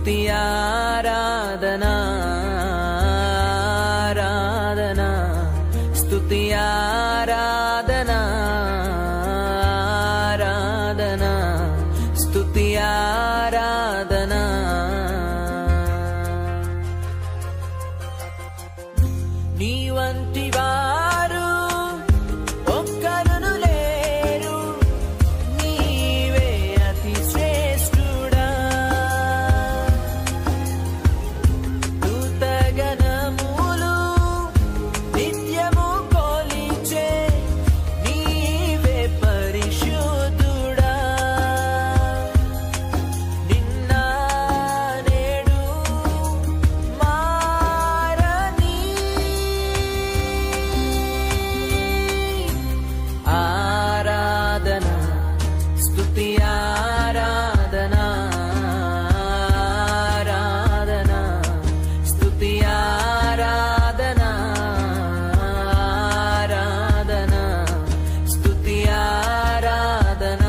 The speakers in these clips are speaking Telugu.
స్తుతి ఆరాధనా ఆరాధనా స్తుతి ఆరాధనా ఆరాధనా స్తుతి ఆరాధనా నీ వంటి వారు ఒక్కరును లేరు నీవే అతి శ్రేష్ఠుడా దూతగణములు నిత్యము కొలిచే నీవే పరిశుద్ధుడా నిన్న నేడు మారని ఆరాధన స్తుతి ఆరాధన ఆరాధన స్తుతి ఆరాధన ఆరాధన స్తుతి ఆరాధన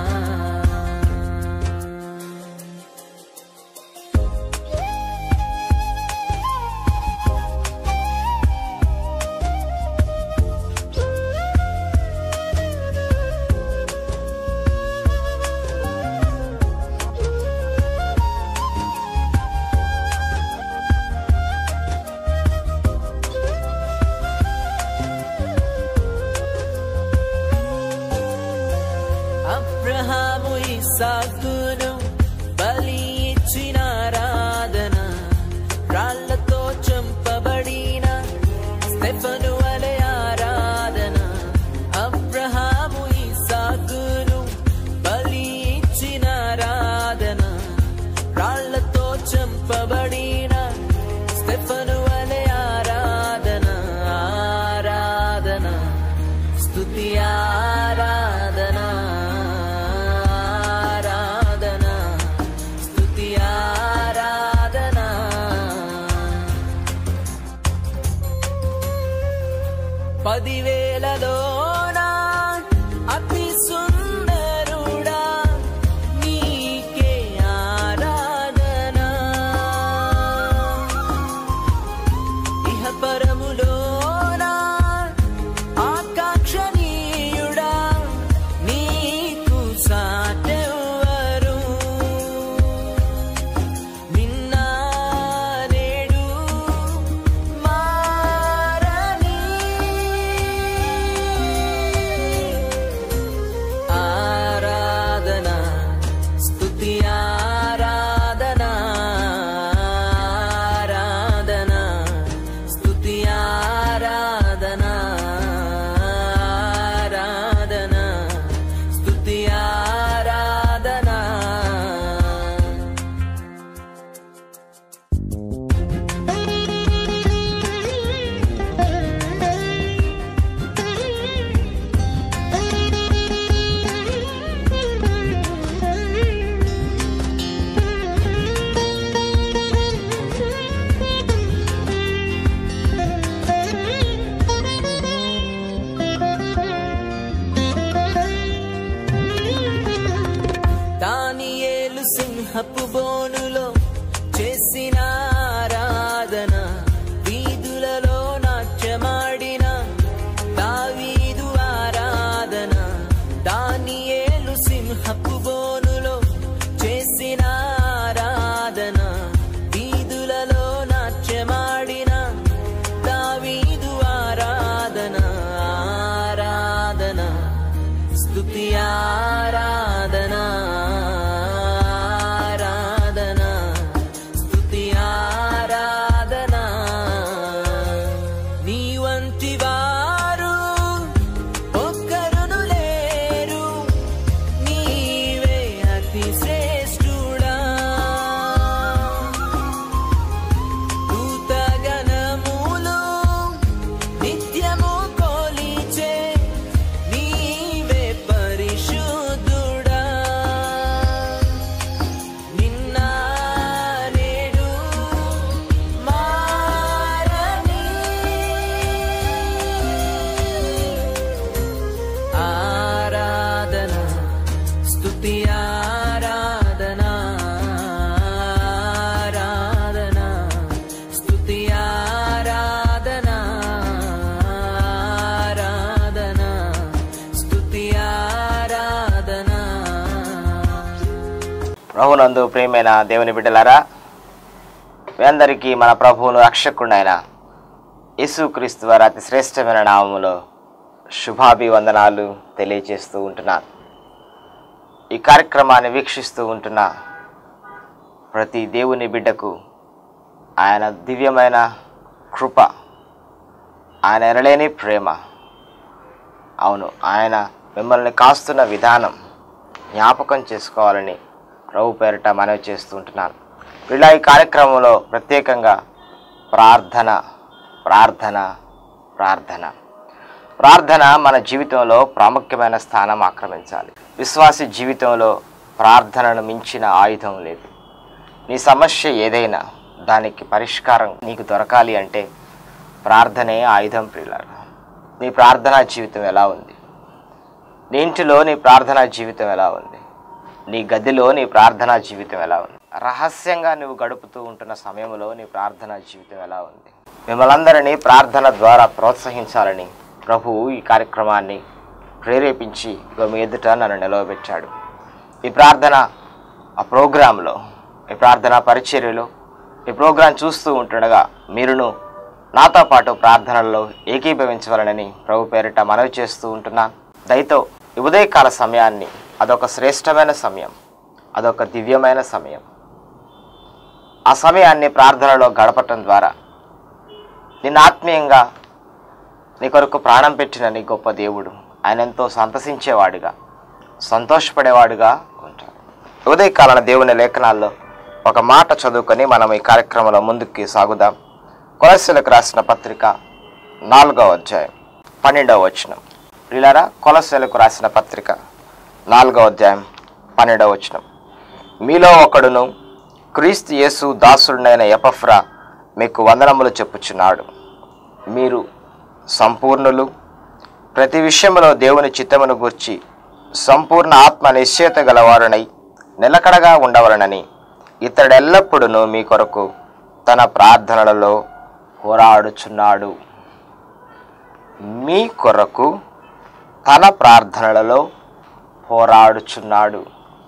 అబ్రహాము ఇస్సాకును బలి ఇచ్చిన ఆరాధన రాళ్లతో చంపబడిన స్టెఫను వలె ఆరాధన అబ్రహాము ఇస్సాకును బలి ఇచ్చిన ఆరాధన రాళ్లతో చంపబడిన స్టెఫను వలె ఆరాధన ఆరాధన స్తుతి ఆరాధన ఆరాధన స్తుతి ఆరాధన పదివేలలోన అతి సుందరుడా నీకే ఆరాధన ఇహ పరములోన ఆకాక్షణీయుడా నీకు సాటెవరు నిన్న నేడు మారని ఆరాధన స్తుతి ఆరాధన ఆరాధన స్తుతి ఆరాధన ఆరాధన స్తుతి ఆరాధన దానియేలు సింహపు బోనులో చేసిన ఆరాధన వీధులలో నాట్యమాడిన దావీదు ఆరాధన దానియేలు సింహపు బోనులో చేసిన ఆరాధన వీధులలో నాట్యమాడిన దావీదు ఆరాధన ఆరాధన స్తుతి ఆరాధన ఆరాధన స్తుతి ప్రభునందు ప్రియమైన దేవుని బిడ్డలారా మీ అందరికీ మన ప్రభువును రక్షకుడైన యేసుక్రీస్తు వారి అతి శ్రేష్టమైన నామములో శుభాభివందనాలు తెలియజేస్తూ ఉంటున్నాను ఈ కార్యక్రమాన్ని వీక్షిస్తూ ఉంటున్న ప్రతి దేవుని బిడ్డకు ఆయన దివ్యమైన కృప ఆయన ఎరలేని ప్రేమ అవును ఆయన మిమ్మల్ని కాస్తున్న విధానం జ్ఞాపకం చేసుకోవాలని ప్రభు పేరిట మనవి చేస్తూ ఉంటున్నాను ఇలా ఈ కార్యక్రమంలో ప్రత్యేకంగా ప్రార్థన ప్రార్థన ప్రార్థన ప్రార్థన మన జీవితంలో ప్రాముఖ్యమైన స్థానం ఆక్రమించాలి విశ్వాసి జీవితంలో ప్రార్థనను మించిన ఆయుధం లేదు నీ సమస్య ఏదైనా దానికి పరిష్కారం నీకు దొరకాలి అంటే ప్రార్థనే ఆయుధం ప్రియులారా నీ ప్రార్థనా జీవితం ఎలా ఉంది నీ ఇంటిలో నీ ప్రార్థనా జీవితం ఎలా ఉంది నీ గదిలో నీ ప్రార్థనా జీవితం ఎలా ఉంది రహస్యంగా నువ్వు గడుపుతూ ఉంటున్న సమయంలో నీ ప్రార్థనా జీవితం ఎలా ఉంది మిమ్మల్ందరినీ ప్రార్థన ద్వారా ప్రోత్సహించాలని ప్రభువు ఈ కార్యక్రమాన్ని ప్రేరేపించి ఇగో మీ ఎదుట నన్ను నిలవబెట్టాడు ఈ ప్రార్థన ఆ ప్రోగ్రాంలో ఈ ప్రార్థన పరిచర్యలో ఈ ప్రోగ్రాం చూస్తూ ఉంటుండగా మీరును నాతో పాటు ప్రార్థనల్లో ఏకీభవించవాలని ప్రభు పేరిట మనవి చేస్తూ ఉంటున్నాను దయతో ఈ ఉదయకాల సమయాన్ని అదొక శ్రేష్టమైన సమయం అదొక దివ్యమైన సమయం ఆ సమయాన్ని ప్రార్థనలో గడపటం ద్వారా నిన్ను ఆత్మీయంగా నీ కొరకు ప్రాణం పెట్టిన నీ గొప్ప దేవుడు ఆయన ఎంతో సంతసించేవాడుగా సంతోషపడేవాడుగా ఉంటాడు ఉదయకాలన దేవుని లేఖనాల్లో ఒక మాట చదువుకొని మనం ఈ కార్యక్రమంలో ముందుకు సాగుదాం కొలసలకు రాసిన పత్రిక నాలుగవ అధ్యాయం పన్నెండవ వచనం ప్రియులారా కొలసలకు రాసిన పత్రిక నాలుగవ అధ్యాయం పన్నెండవ వచనం మీలో ఒకడును క్రీస్తు యేసు దాసుడునైన ఎపఫ్రా మీకు వందనములు చెప్పుచున్నాడు మీరు సంపూర్ణులు ప్రతి విషయంలో దేవుని చిత్తమును గూర్చి సంపూర్ణ ఆత్మ నిశ్చయత గలవారునై నిలకడగా ఉండవలనని ఇతడెల్లప్పుడూ మీ కొరకు తన ప్రార్థనలలో పోరాడుచున్నాడు మీ కొరకు తన ప్రార్థనలలో పోరాడుచున్నాడు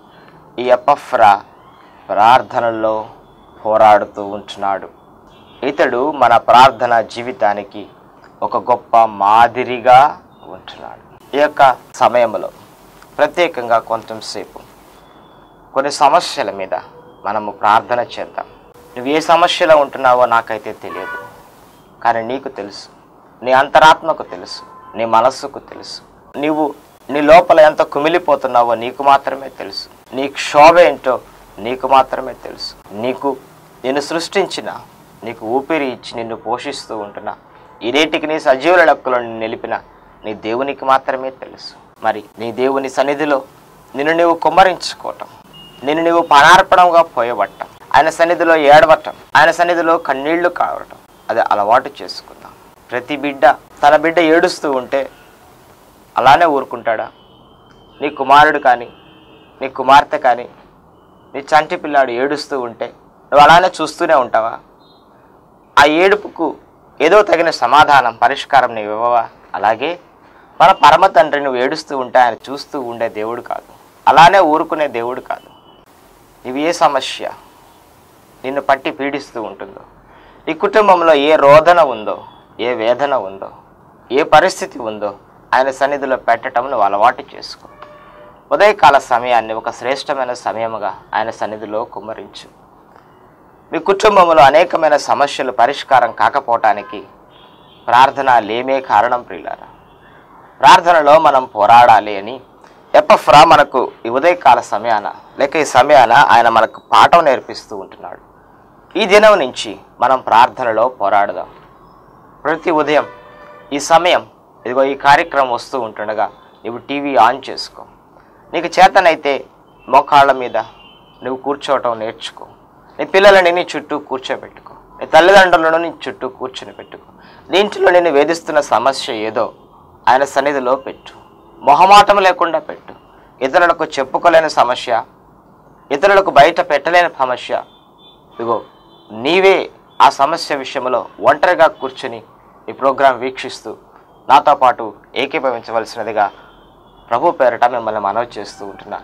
ఈ ఎపఫ్రా ప్రార్థనల్లో పోరాడుతూ ఉంటున్నాడు ఇతడు మన ప్రార్థన జీవితానికి ఒక గొప్ప మాదిరిగా ఉంటున్నాడు ఈ యొక్క సమయంలో ప్రత్యేకంగా కొంచెంసేపు కొన్ని సమస్యల మీద మనము ప్రార్థన చేద్దాం నువ్వు ఏ సమస్యలో ఉంటున్నావో నాకైతే తెలియదు కానీ నీకు తెలుసు నీ అంతరాత్మకు తెలుసు నీ మనస్సుకు తెలుసు నీవు నీ లోపల ఎంత కుమిలిపోతున్నావో నీకు మాత్రమే తెలుసు నీ క్షోభ ఏంటో నీకు మాత్రమే తెలుసు నీకు నిన్ను సృష్టించిన నీకు ఊపిరి ఇచ్చి నిన్ను పోషిస్తూ ఉంటున్నా ఇదేటికి నీ సజీవుల లెక్కలో నిన్ను నిలిపిన నీ దేవునికి మాత్రమే తెలుసు మరి నీ దేవుని సన్నిధిలో నిన్ను నీవు కుమ్మరించుకోవటం నిన్ను నీవు పనార్పణంగా పోయబట్టం ఆయన సన్నిధిలో ఏడవటం ఆయన సన్నిధిలో కన్నీళ్లు కావటం అది అలవాటు చేసుకుందాం ప్రతి బిడ్డ తన బిడ్డ ఏడుస్తూ ఉంటే అలానే ఊరుకుంటాడా నీ కుమారుడు కానీ నీ కుమార్తె కానీ నీ చంటి పిల్లాడు ఏడుస్తూ ఉంటే నువ్వు అలానే చూస్తూనే ఉంటావా ఆ ఏడుపుకు ఏదో తగిన సమాధానం పరిష్కారం నీవు ఇవ్వవా అలాగే మన పరమ తండ్రి నువ్వు ఏడుస్తూ ఉంటే ఆయన చూస్తూ ఉండే దేవుడు కాదు అలానే ఊరుకునే దేవుడు కాదు నీవు ఏ సమస్య నిన్ను పట్టి పీడిస్తూ ఉంటుందో నీ కుటుంబంలో ఏ రోదన ఉందో ఏ వేదన ఉందో ఏ పరిస్థితి ఉందో ఆయన సన్నిధిలో పెట్టడం నువ్వు అలవాటు చేసుకో ఉదయకాల సమయాన్ని ఒక శ్రేష్టమైన సమయముగా ఆయన సన్నిధిలో కుమ్మరించు మీ కుటుంబంలో అనేకమైన సమస్యలు పరిష్కారం కాకపోవటానికి ప్రార్థన లేమే కారణం ప్రియులారా ప్రార్థనలో మనం పోరాడాలి అని ఎప్పఫ్రా మనకు ఈ ఉదయకాల సమయాన లేక ఈ సమయాన ఆయన మనకు పాఠం నేర్పిస్తూ ఉంటున్నాడు ఈ దినం నుంచి మనం ప్రార్థనలో పోరాడదాం ప్రతి ఉదయం ఈ సమయం ఇదిగో ఈ కార్యక్రమం వస్తూ ఉంటుండగా నువ్వు టీవీ ఆన్ చేసుకో నీకు చేతనైతే మోకాళ్ళ మీద నువ్వు కూర్చోవటం నేర్చుకో నీ పిల్లలని నీ చుట్టూ కూర్చోబెట్టుకో నీ తల్లిదండ్రులను నీ చుట్టూ కూర్చొని పెట్టుకో నీ ఇంటిలో నేను వేధిస్తున్న సమస్య ఏదో ఆయన సన్నిధిలో పెట్టు మొహమాటం లేకుండా పెట్టు ఇతరులకు చెప్పుకోలేని సమస్య ఇతరులకు బయట పెట్టలేని సమస్య ఇదిగో నీవే ఆ సమస్య విషయంలో ఒంటరిగా కూర్చుని ఈ ప్రోగ్రాం వీక్షిస్తూ నాతో పాటు ఏకీభవించవలసినదిగా ప్రభు పేరట మిమ్మల్ని మనవి చేస్తూ ఉంటున్నాను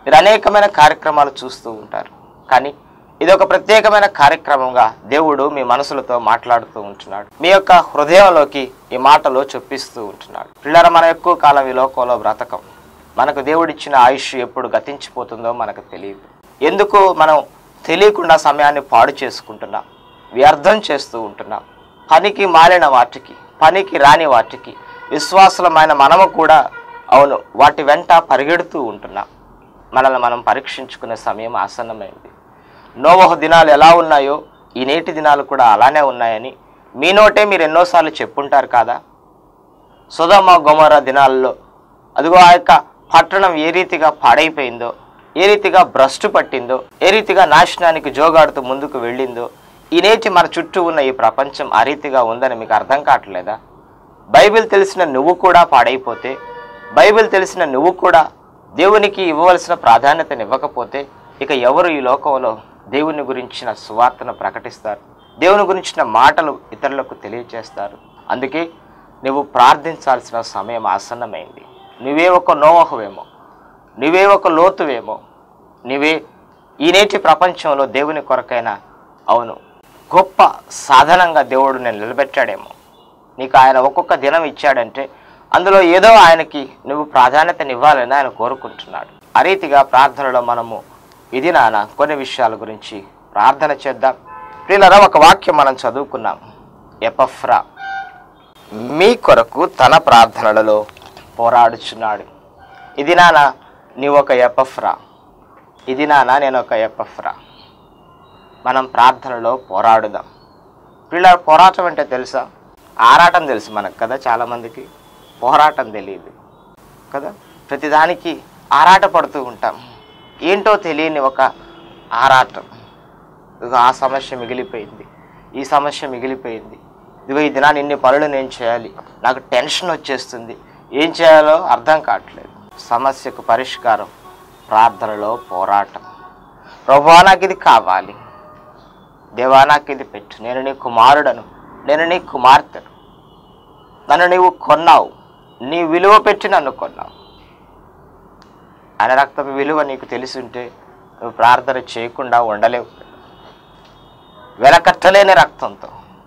మీరు అనేకమైన కార్యక్రమాలు చూస్తూ ఉంటారు కానీ ఇది ఒక ప్రత్యేకమైన కార్యక్రమంగా దేవుడు మీ మనసులతో మాట్లాడుతూ ఉంటున్నాడు మీ యొక్క హృదయంలోకి ఈ మాటలు చొప్పిస్తూ ఉంటున్నాడు పిల్లల మనం ఎక్కువ కాలం ఈ లోకంలో బ్రతకం మనకు దేవుడిచ్చిన ఆయుష్ ఎప్పుడు గతించిపోతుందో మనకు తెలియదు ఎందుకు మనం తెలియకుండా సమయాన్ని పాడు చేసుకుంటున్నాం వ్యర్థం చేస్తూ ఉంటున్నాం పనికి మాలిన వాటికి పనికి రాని వాటికి విశ్వాసులమైన మనము కూడా అవును వాటి వెంట పరిగెడుతూ ఉంటున్నాం మనల్ని మనం పరీక్షించుకునే సమయం ఆసన్నమైంది నోవహ దినాలు ఎలా ఉన్నాయో ఈ నేటి దినాలు కూడా అలానే ఉన్నాయని మీ నోటే మీరు ఎన్నోసార్లు చెప్పుంటారు కాదా సుధమ గొమర దినాల్లో అదిగో ఆ యొక్క పట్టణం ఏ రీతిగా పాడైపోయిందో ఏ రీతిగా భ్రష్టు పట్టిందో ఏ రీతిగా నాశనానికి జోగాడుతూ ముందుకు వెళ్ళిందో ఈ నేటి మన చుట్టూ ఉన్న ఈ ప్రపంచం ఆ రీతిగా ఉందని మీకు అర్థం కావట్లేదా బైబిల్ తెలిసిన నువ్వు కూడా పాడైపోతే బైబిల్ తెలిసిన నువ్వు కూడా దేవునికి ఇవ్వవలసిన ప్రాధాన్యతను ఇవ్వకపోతే ఇక ఎవరు ఈ లోకంలో దేవుని గురించిన సువార్తను ప్రకటిస్తారు దేవుని గురించిన మాటలు ఇతరులకు తెలియజేస్తారు అందుకే నువ్వు ప్రార్థించాల్సిన సమయం ఆసన్నమైంది నువ్వే ఒక నోవహువేమో నువ్వే ఒక లోతువేమో నువ్వే ఈ నేటి ప్రపంచంలో దేవుని కొరకైన అవును గొప్ప సాధనంగా దేవుడు నేను నిలబెట్టాడేమో నీకు ఆయన ఒక్కొక్క దినం ఇచ్చాడంటే అందులో ఏదో ఆయనకి నువ్వు ప్రాధాన్యతనివ్వాలని ఆయన కోరుకుంటున్నాడు ఆ రీతిగా ప్రార్థనలో మనము ఇది నాన్న కొన్ని విషయాల గురించి ప్రార్థన చేద్దాం ప్రియులరా ఒక వాక్యం మనం చదువుకున్నాం ఎపఫ్రా మీ కొరకు తన ప్రార్థనలలో పోరాడుచున్నాడు ఇది నాన్న నీవు ఒక ఎపఫ్రా ఇది నాన్న నేను ఒక ఎపఫ్రా మనం ప్రార్థనలో పోరాడుదాం పిల్లల పోరాటం అంటే తెలుసా ఆరాటం తెలుసు మనకు కదా చాలామందికి పోరాటం తెలియదు కదా ప్రతిదానికి ఆరాట పడుతూ ఉంటాం ఏంటో తెలియని ఒక ఆరాటం ఇదిగో ఆ సమస్య మిగిలిపోయింది ఈ సమస్య మిగిలిపోయింది ఇదిగో ఈ దినాన్ని ఇన్ని పనులు నేను చేయాలి నాకు టెన్షన్ వచ్చేస్తుంది ఏం చేయాలో అర్థం కావట్లేదు సమస్యకు పరిష్కారం ప్రార్థనలో పోరాటం ప్రభా నాకు ఇది కావాలి దేవా నాకు ఇది పెట్టు నేను నీ కుమారుడను నేను నీ కుమార్తెను నన్ను నీవు కొన్నావు నీ విలువ పెట్టి నన్ను కొన్నావు ఆయన రక్తపు విలువ నీకు తెలిసి ఉంటే నువ్వు ప్రార్థన చేయకుండా ఉండలేవు వెలకట్టలేని రక్తంతో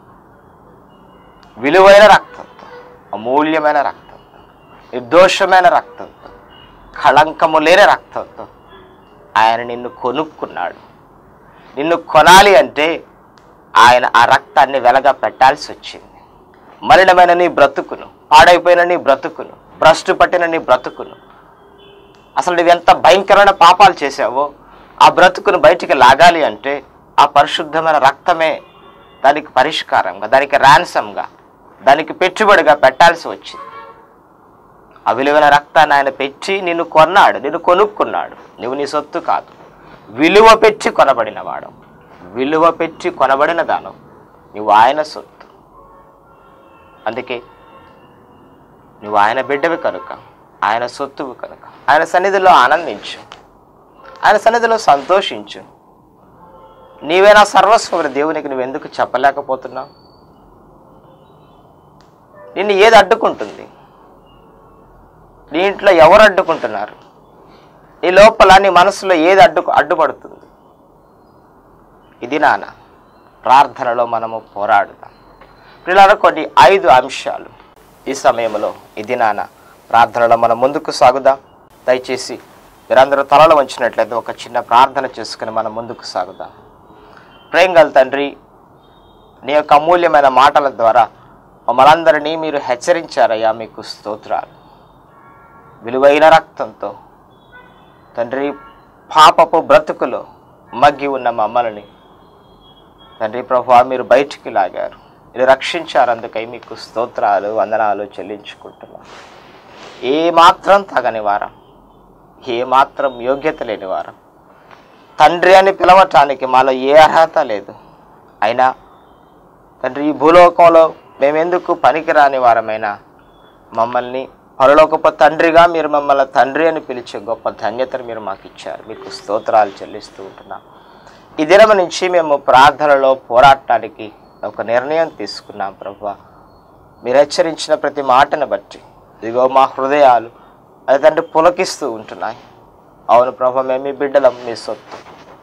విలువైన రక్తంతో అమూల్యమైన రక్తంతో నిర్దోషమైన రక్తంతో కళంకము లేని రక్తంతో ఆయన నిన్ను కొనుక్కున్నాడు నిన్ను కొనాలి అంటే ఆయన ఆ రక్తాన్ని వెలగా పెట్టాల్సి వచ్చింది మలినమైన నీ బ్రతుకును పాడైపోయిన నీ బ్రతుకును భ్రష్టు పట్టిన నీ బ్రతుకును అసలు నువ్వు ఎంత భయంకరమైన పాపాలు చేసావో ఆ బ్రతుకును బయటికి లాగాలి అంటే ఆ పరిశుద్ధమైన రక్తమే దానికి పరిష్కారంగా దానికి ర్యాన్సమ్గా దానికి పెట్టుబడిగా పెట్టాల్సి వచ్చింది ఆ విలువైన రక్తాన్ని ఆయన పెట్టి నిన్ను కొన్నాడు నిన్ను కొనుక్కున్నాడు నువ్వు నీ సొత్తు కాదు విలువ పెట్టి కొనబడిన వాడు విలువ పెట్టి కొనబడిన దాను నువ్వు ఆయన సొత్తు అందుకే నువ్వు ఆయన బిడ్డవి కనుక ఆయన సొత్తువు కనుక ఆయన సన్నిధిలో ఆనందించు ఆయన సన్నిధిలో సంతోషించు నీవే నా సర్వస్వం దేవునికి నువ్వు ఎందుకు చెప్పలేకపోతున్నావు నిన్ను ఏది అడ్డుకుంటుంది నీ ఇంట్లో ఎవరు అడ్డుకుంటున్నారు నీ లోపల నీ మనసులో ఏది అడ్డు అడ్డుపడుతుంది ఇది నాన్న ప్రార్థనలో మనము పోరాడుదాం పిల్లల కొన్ని ఐదు అంశాలు ఈ సమయంలో ఇది నాన్న ప్రార్థనలో మనం ముందుకు సాగుదాం దయచేసి మీరందరూ తలలో వంచినట్లయితే ఒక చిన్న ప్రార్థన చేసుకుని మనం ముందుకు సాగుదాం ప్రేంగల్ తండ్రి నీ యొక్క అమూల్యమైన మాటల ద్వారా మమ్మల్ందరినీ మీరు హెచ్చరించారయ్యా మీకు స్తోత్రాలు విలువైన రక్తంతో తండ్రి పాపపు బ్రతుకులో మగ్గి ఉన్న మమ్మల్ని తండ్రి ప్రభు మీరు బయటికి లాగారు మీరు రక్షించారు అందుకై మీకు స్తోత్రాలు వందనాలు చెల్లించుకుంటున్నాం ఏ మాత్రం తగని వారం ఏ మాత్రం యోగ్యత లేని వారం తండ్రి అని పిలవటానికి మాలో ఏ అర్హత లేదు అయినా తండ్రి ఈ భూలోకంలో మేమెందుకు పనికిరాని వారమైనా మమ్మల్ని పరలోకపు తండ్రిగా మీరు మమ్మల్ని తండ్రి అని పిలిచే గొప్ప ధన్యతను మీరు మాకు ఇచ్చారు మీకు స్తోత్రాలు చెల్లిస్తూ ఉంటున్నాం ఈ దినం నుంచి మేము ప్రార్థనలో పోరాడటానికి ఒక నిర్ణయం తీసుకున్నాం ప్రభు మీరు హెచ్చరించిన ప్రతి మాటను బట్టి ఇదిగో మా హృదయాలు అది తండ్రి పులకిస్తూ ఉంటున్నాయి అవును ప్రభ మేము మీ బిడ్డలం మీ సొత్తు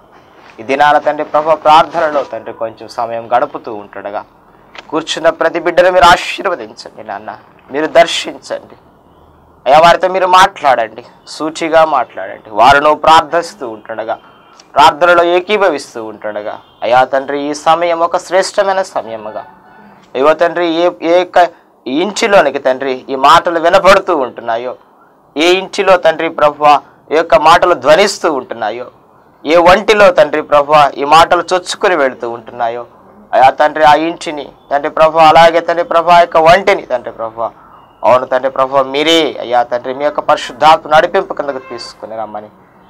ఈ దినాల తండ్రి ప్రభ ప్రార్థనలో తండ్రి కొంచెం సమయం గడుపుతూ ఉంటుండగా కూర్చున్న ప్రతి బిడ్డను మీరు ఆశీర్వదించండి నాన్న మీరు దర్శించండి అయ్యా వారితో మీరు మాట్లాడండి సూచిగా మాట్లాడండి వారిను ప్రార్థిస్తూ ఉంటుండగా ప్రార్థనలో ఏకీభవిస్తూ ఉంటుండగా అయ్యా తండ్రి ఈ సమయం ఒక శ్రేష్టమైన సమయముగా అయ్యో తండ్రి ఏ ఏ క- ఈ ఇంటిలోనికి తండ్రి ఈ మాటలు వినపడుతూ ఉంటున్నాయో ఏ ఇంటిలో తండ్రి ప్రభు ఈ యొక్క మాటలు ధ్వనిస్తూ ఉంటున్నాయో ఏ వంటిలో తండ్రి ప్రభు ఈ మాటలు చొచ్చుకుని వెళుతూ ఉంటున్నాయో అయా తండ్రి ఆ ఇంటిని తండ్రి ప్రభు అలాగే తండ్రి ప్రభు ఆ యొక్క వంటిని తండ్రి ప్రభు అవును తండ్రి ప్రభు మీరే అయ్యా తండ్రి మీ యొక్క పరిశుద్ధాత్మ నడిపింపు కిందకు తీసుకుని రమ్మని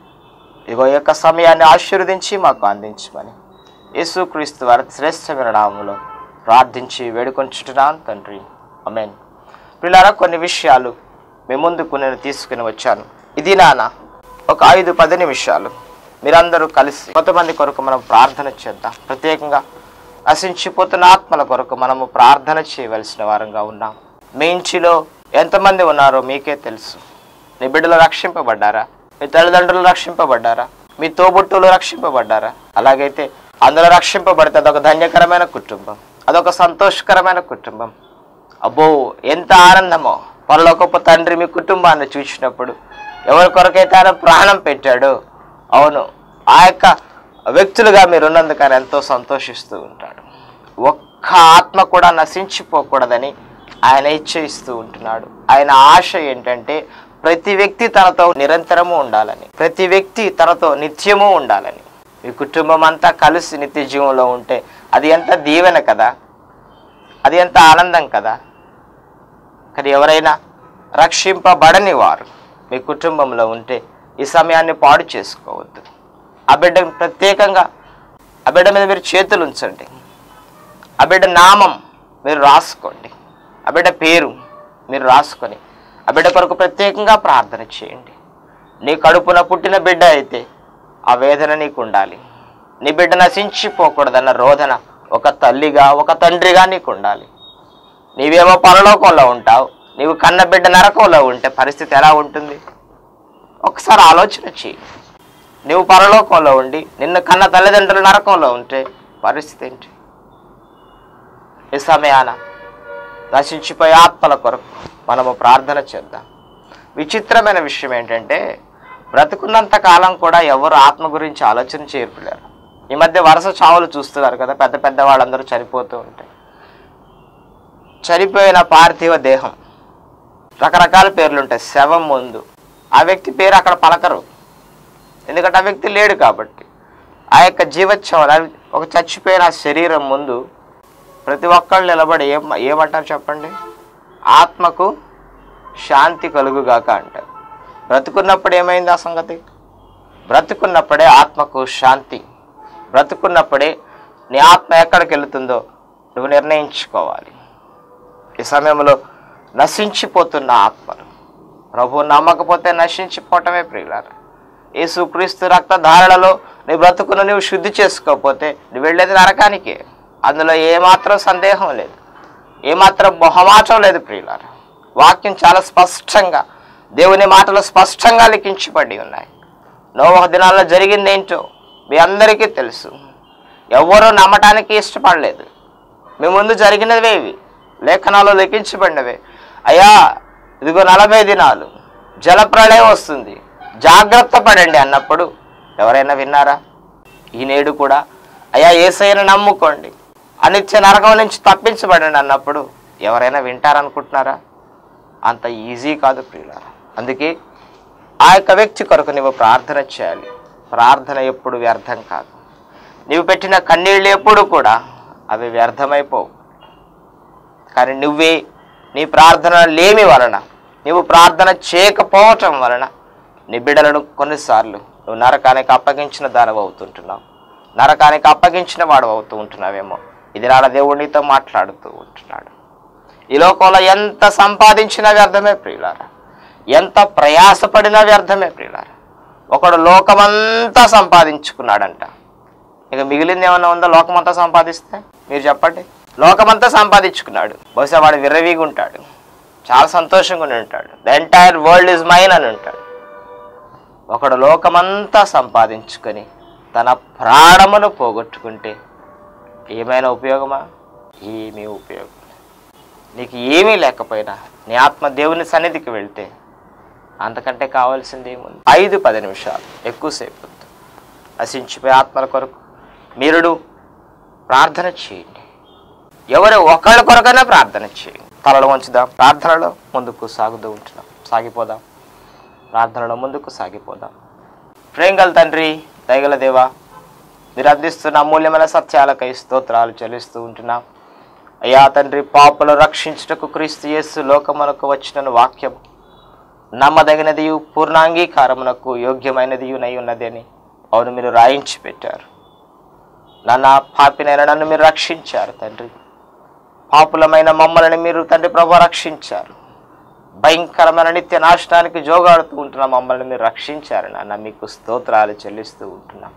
ఇగో ఈ యొక్క సమయాన్ని ఆశీర్వదించి మాకు అందించమని యేసుక్రీస్తు వారి శ్రేష్టమైన నామంలో ప్రార్థించి వేడుకొంచుతున్నాను తండ్రి అమెన్ పిల్లారా కొన్ని విషయాలు మీ ముందుకు నేను తీసుకుని వచ్చాను ఇది నాన్న ఒక ఐదు పది నిమిషాలు మీరందరూ కలిసి కొంతమంది కొరకు మనం ప్రార్థన చేద్దాం ప్రత్యేకంగా నశించిపోతున్న ఆత్మల కొరకు మనము ప్రార్థన చేయవలసిన వారంగా ఉన్నాం మీ ఇంటిలో ఎంతమంది ఉన్నారో మీకే తెలుసు నీ బిడ్డలు రక్షింపబడ్డారా మీ తల్లిదండ్రులు రక్షింపబడ్డారా మీ తోబుట్టులు రక్షింపబడ్డారా అలాగైతే అందులో రక్షింపబడితే అదొక ధన్యకరమైన కుటుంబం అదొక సంతోషకరమైన కుటుంబం అబ్బో ఎంత ఆనందమో పరలోకపు తండ్రి మీ కుటుంబాన్ని చూసినప్పుడు ఎవరి కొరకైతే ఆయన ప్రాణం పెట్టాడో అవును ఆ యొక్క వ్యక్తులుగా మీరు ఉన్నందుకు ఆయన ఎంతో సంతోషిస్తూ ఉంటాడు ఒక్క ఆత్మ కూడా నశించిపోకూడదని ఆయన ఇచ్చయిస్తూ ఉంటున్నాడు ఆయన ఆశ ఏంటంటే ప్రతి వ్యక్తి తనతో నిరంతరము ఉండాలని ప్రతి వ్యక్తి తనతో నిత్యము ఉండాలని మీ కుటుంబం అంతా కలిసి నిత్య జీవంలో ఉంటే అది ఎంత దీవెన కదా అది ఎంత ఆనందం కదా కానీ ఎవరైనా రక్షింపబడని వారు మీ కుటుంబంలో ఉంటే ఈ సమయాన్ని పాడు చేసుకోవద్దు ఆ బిడ్డను ప్రత్యేకంగా ఆ బిడ్డ మీద మీరు చేతులు ఉంచండి ఆ బిడ్డ నామం మీరు రాసుకోండి ఆ బిడ్డ పేరు మీరు రాసుకొని ఆ బిడ్డ కొరకు ప్రత్యేకంగా ప్రార్థన చేయండి నీ కడుపున పుట్టిన బిడ్డ అయితే ఆ వేదన నీకు ఉండాలి నీ బిడ్డ నశించిపోకూడదన్న రోదన ఒక తల్లిగా ఒక తండ్రిగా నీకు ఉండాలి నీవేమో పరలోకంలో ఉంటావు నీవు కన్న బిడ్డ నరకంలో ఉంటే పరిస్థితి ఎలా ఉంటుంది ఒకసారి ఆలోచన చేయి నువ్వు పరలోకంలో ఉండి నిన్ను కన్న తల్లిదండ్రులు నరకంలో ఉంటే పరిస్థితి ఏంటి ఈ సమయాన నశించిపోయే ఆత్మల కొరకు మనము ప్రార్థన చేద్దాం విచిత్రమైన విషయం ఏంటంటే బ్రతుకున్నంత కాలం కూడా ఎవరు ఆత్మ గురించి ఆలోచన చేయలేరు ఈ మధ్య వరుస చావులు చూస్తున్నారు కదా పెద్ద పెద్ద వాళ్ళందరూ చనిపోతూ ఉంటాయి చనిపోయిన పార్థివ దేహం రకరకాల పేర్లు ఉంటాయి శవం ముందు ఆ వ్యక్తి పేరు అక్కడ పలకరు ఎందుకంటే ఆ వ్యక్తి లేడు కాబట్టి ఆ యొక్క జీవోత్సవం ఒక చచ్చిపోయిన ఆ శరీరం ముందు ప్రతి ఒక్కళ్ళు నిలబడి ఏం ఏమంటారు చెప్పండి ఆత్మకు శాంతి కలుగుగాక అంటారు బ్రతుకున్నప్పుడు ఏమైంది ఆ సంగతి బ్రతుకున్నప్పుడే ఆత్మకు శాంతి బ్రతుకున్నప్పుడే నీ ఆత్మ ఎక్కడికి వెళుతుందో నువ్వు నిర్ణయించుకోవాలి ఈ సమయంలో నశించిపోతున్న ఆత్మలు ప్రభు నమ్మకపోతే నశించిపోవటమే ప్రియులారా యేసుక్రీస్తు రక్తధారలలో నీ బ్రతుకును నువ్వు శుద్ధి చేసుకోకపోతే నువ్వు వెళ్ళేది నరకానికే అందులో ఏమాత్రం సందేహం లేదు ఏమాత్రం మొహమాటం లేదు ప్రియులారా వాక్యం చాలా స్పష్టంగా దేవుని మాటలు స్పష్టంగా లిఖించబడి ఉన్నాయి నోవహ దినాల్లో జరిగింది ఏంటో మీ అందరికీ తెలుసు ఎవరూ నమ్మటానికి ఇష్టపడలేదు మీ ముందు జరిగినవే ఇవి లేఖనాలు లిఖించబడినవే అయ్యా ఇదిగో నలభై దినాలు జలప్రళయం వస్తుంది జాగ్రత్త పడండి అన్నప్పుడు ఎవరైనా విన్నారా ఈ నేడు కూడా అయ్యా ఏసైనా నమ్ముకోండి అనిత్య నరకం నుంచి తప్పించబడండి అన్నప్పుడు ఎవరైనా వింటారనుకుంటున్నారా అంత ఈజీ కాదు ప్రియులారా అందుకే ఆ యొక్క వ్యక్తి కొరకు నువ్వు ప్రార్థన చేయాలి ప్రార్థన ఎప్పుడు వ్యర్థం కాదు నీవు పెట్టిన కన్నీళ్ళు ఎప్పుడు కూడా అవి వ్యర్థమైపోవు కానీ నువ్వే నీ ప్రార్థన లేమి వలన నువ్వు ప్రార్థన చేయకపోవటం వలన నీ బిడ్డలను కొన్నిసార్లు నువ్వు నరకానికి అప్పగించిన దానవు అవుతుంటున్నావు నరకానికి అప్పగించిన వాడు అవుతూ ఉంటున్నావేమో ఇది నాడ దేవుడు నీతో మాట్లాడుతూ ఉంటున్నాడు ఈ లోకంలో ఎంత సంపాదించినా వ్యర్థమే ప్రియులారా ఎంత ప్రయాసపడినా వ్యర్థమే ప్రియులారా ఒకడు లోకమంతా సంపాదించుకున్నాడంట ఇక మిగిలింది ఏమన్నా ఉందో లోకమంతా సంపాదిస్తే మీరు చెప్పండి లోకమంతా సంపాదించుకున్నాడు బహుశా వాడు విర్రవీగి ఉంటాడు చాలా సంతోషంగా ఉండి ఉంటాడు the entire world is mine అని ఉంటాడు ఒకడు లోకమంతా సంపాదించుకొని తన ప్రాణమును పోగొట్టుకుంటే ఏమైనా ఉపయోగమా ఏమీ ఉపయోగం నీకు ఏమీ లేకపోయినా నీ ఆత్మ దేవుని సన్నిధికి వెళ్తే అంతకంటే కావాల్సింది ఏముంది ఐదు పది నిమిషాలు ఎక్కువసేపు వద్దు. నశించిపోయే ఆత్మల కొరకు మీరుడు ప్రార్థన చేయండి ఎవరు ఒకళ్ళ కొరకైనా ప్రార్థన చేయండి తలలో ఉంచుదాం ప్రార్థనలో ముందుకు సాగుతూ ఉంటున్నాం సాగిపోదాం ప్రార్థనలో ముందుకు సాగిపోదాం ప్రేంగల తండ్రి దయగల దేవా మీరు అందిస్తున్న అమూల్యమైన సత్యాలకై స్తోత్రాలు చెల్లిస్తూ ఉంటున్నాం అయ్యా తండ్రి పాపలు రక్షించుటకు క్రీస్తు యేసు లోకమునకు వచ్చిన వాక్యం నమ్మదగినది పూర్ణాంగీకారమునకు యోగ్యమైనది నై ఉన్నది అని అవును మీరు రాయించి పెట్టారు నన్న పాపినైన నన్ను మీరు రక్షించారు తండ్రి పాపులమైన మమ్మల్ని మీరు తండ్రి ప్రభు రక్షించారు భయంకరమైన నిత్య నాశనానికి జోగాడుతూ ఉంటున్న మమ్మల్ని మీరు రక్షించారు నాన్న మీకు స్తోత్రాలు చెల్లిస్తూ ఉంటున్నాం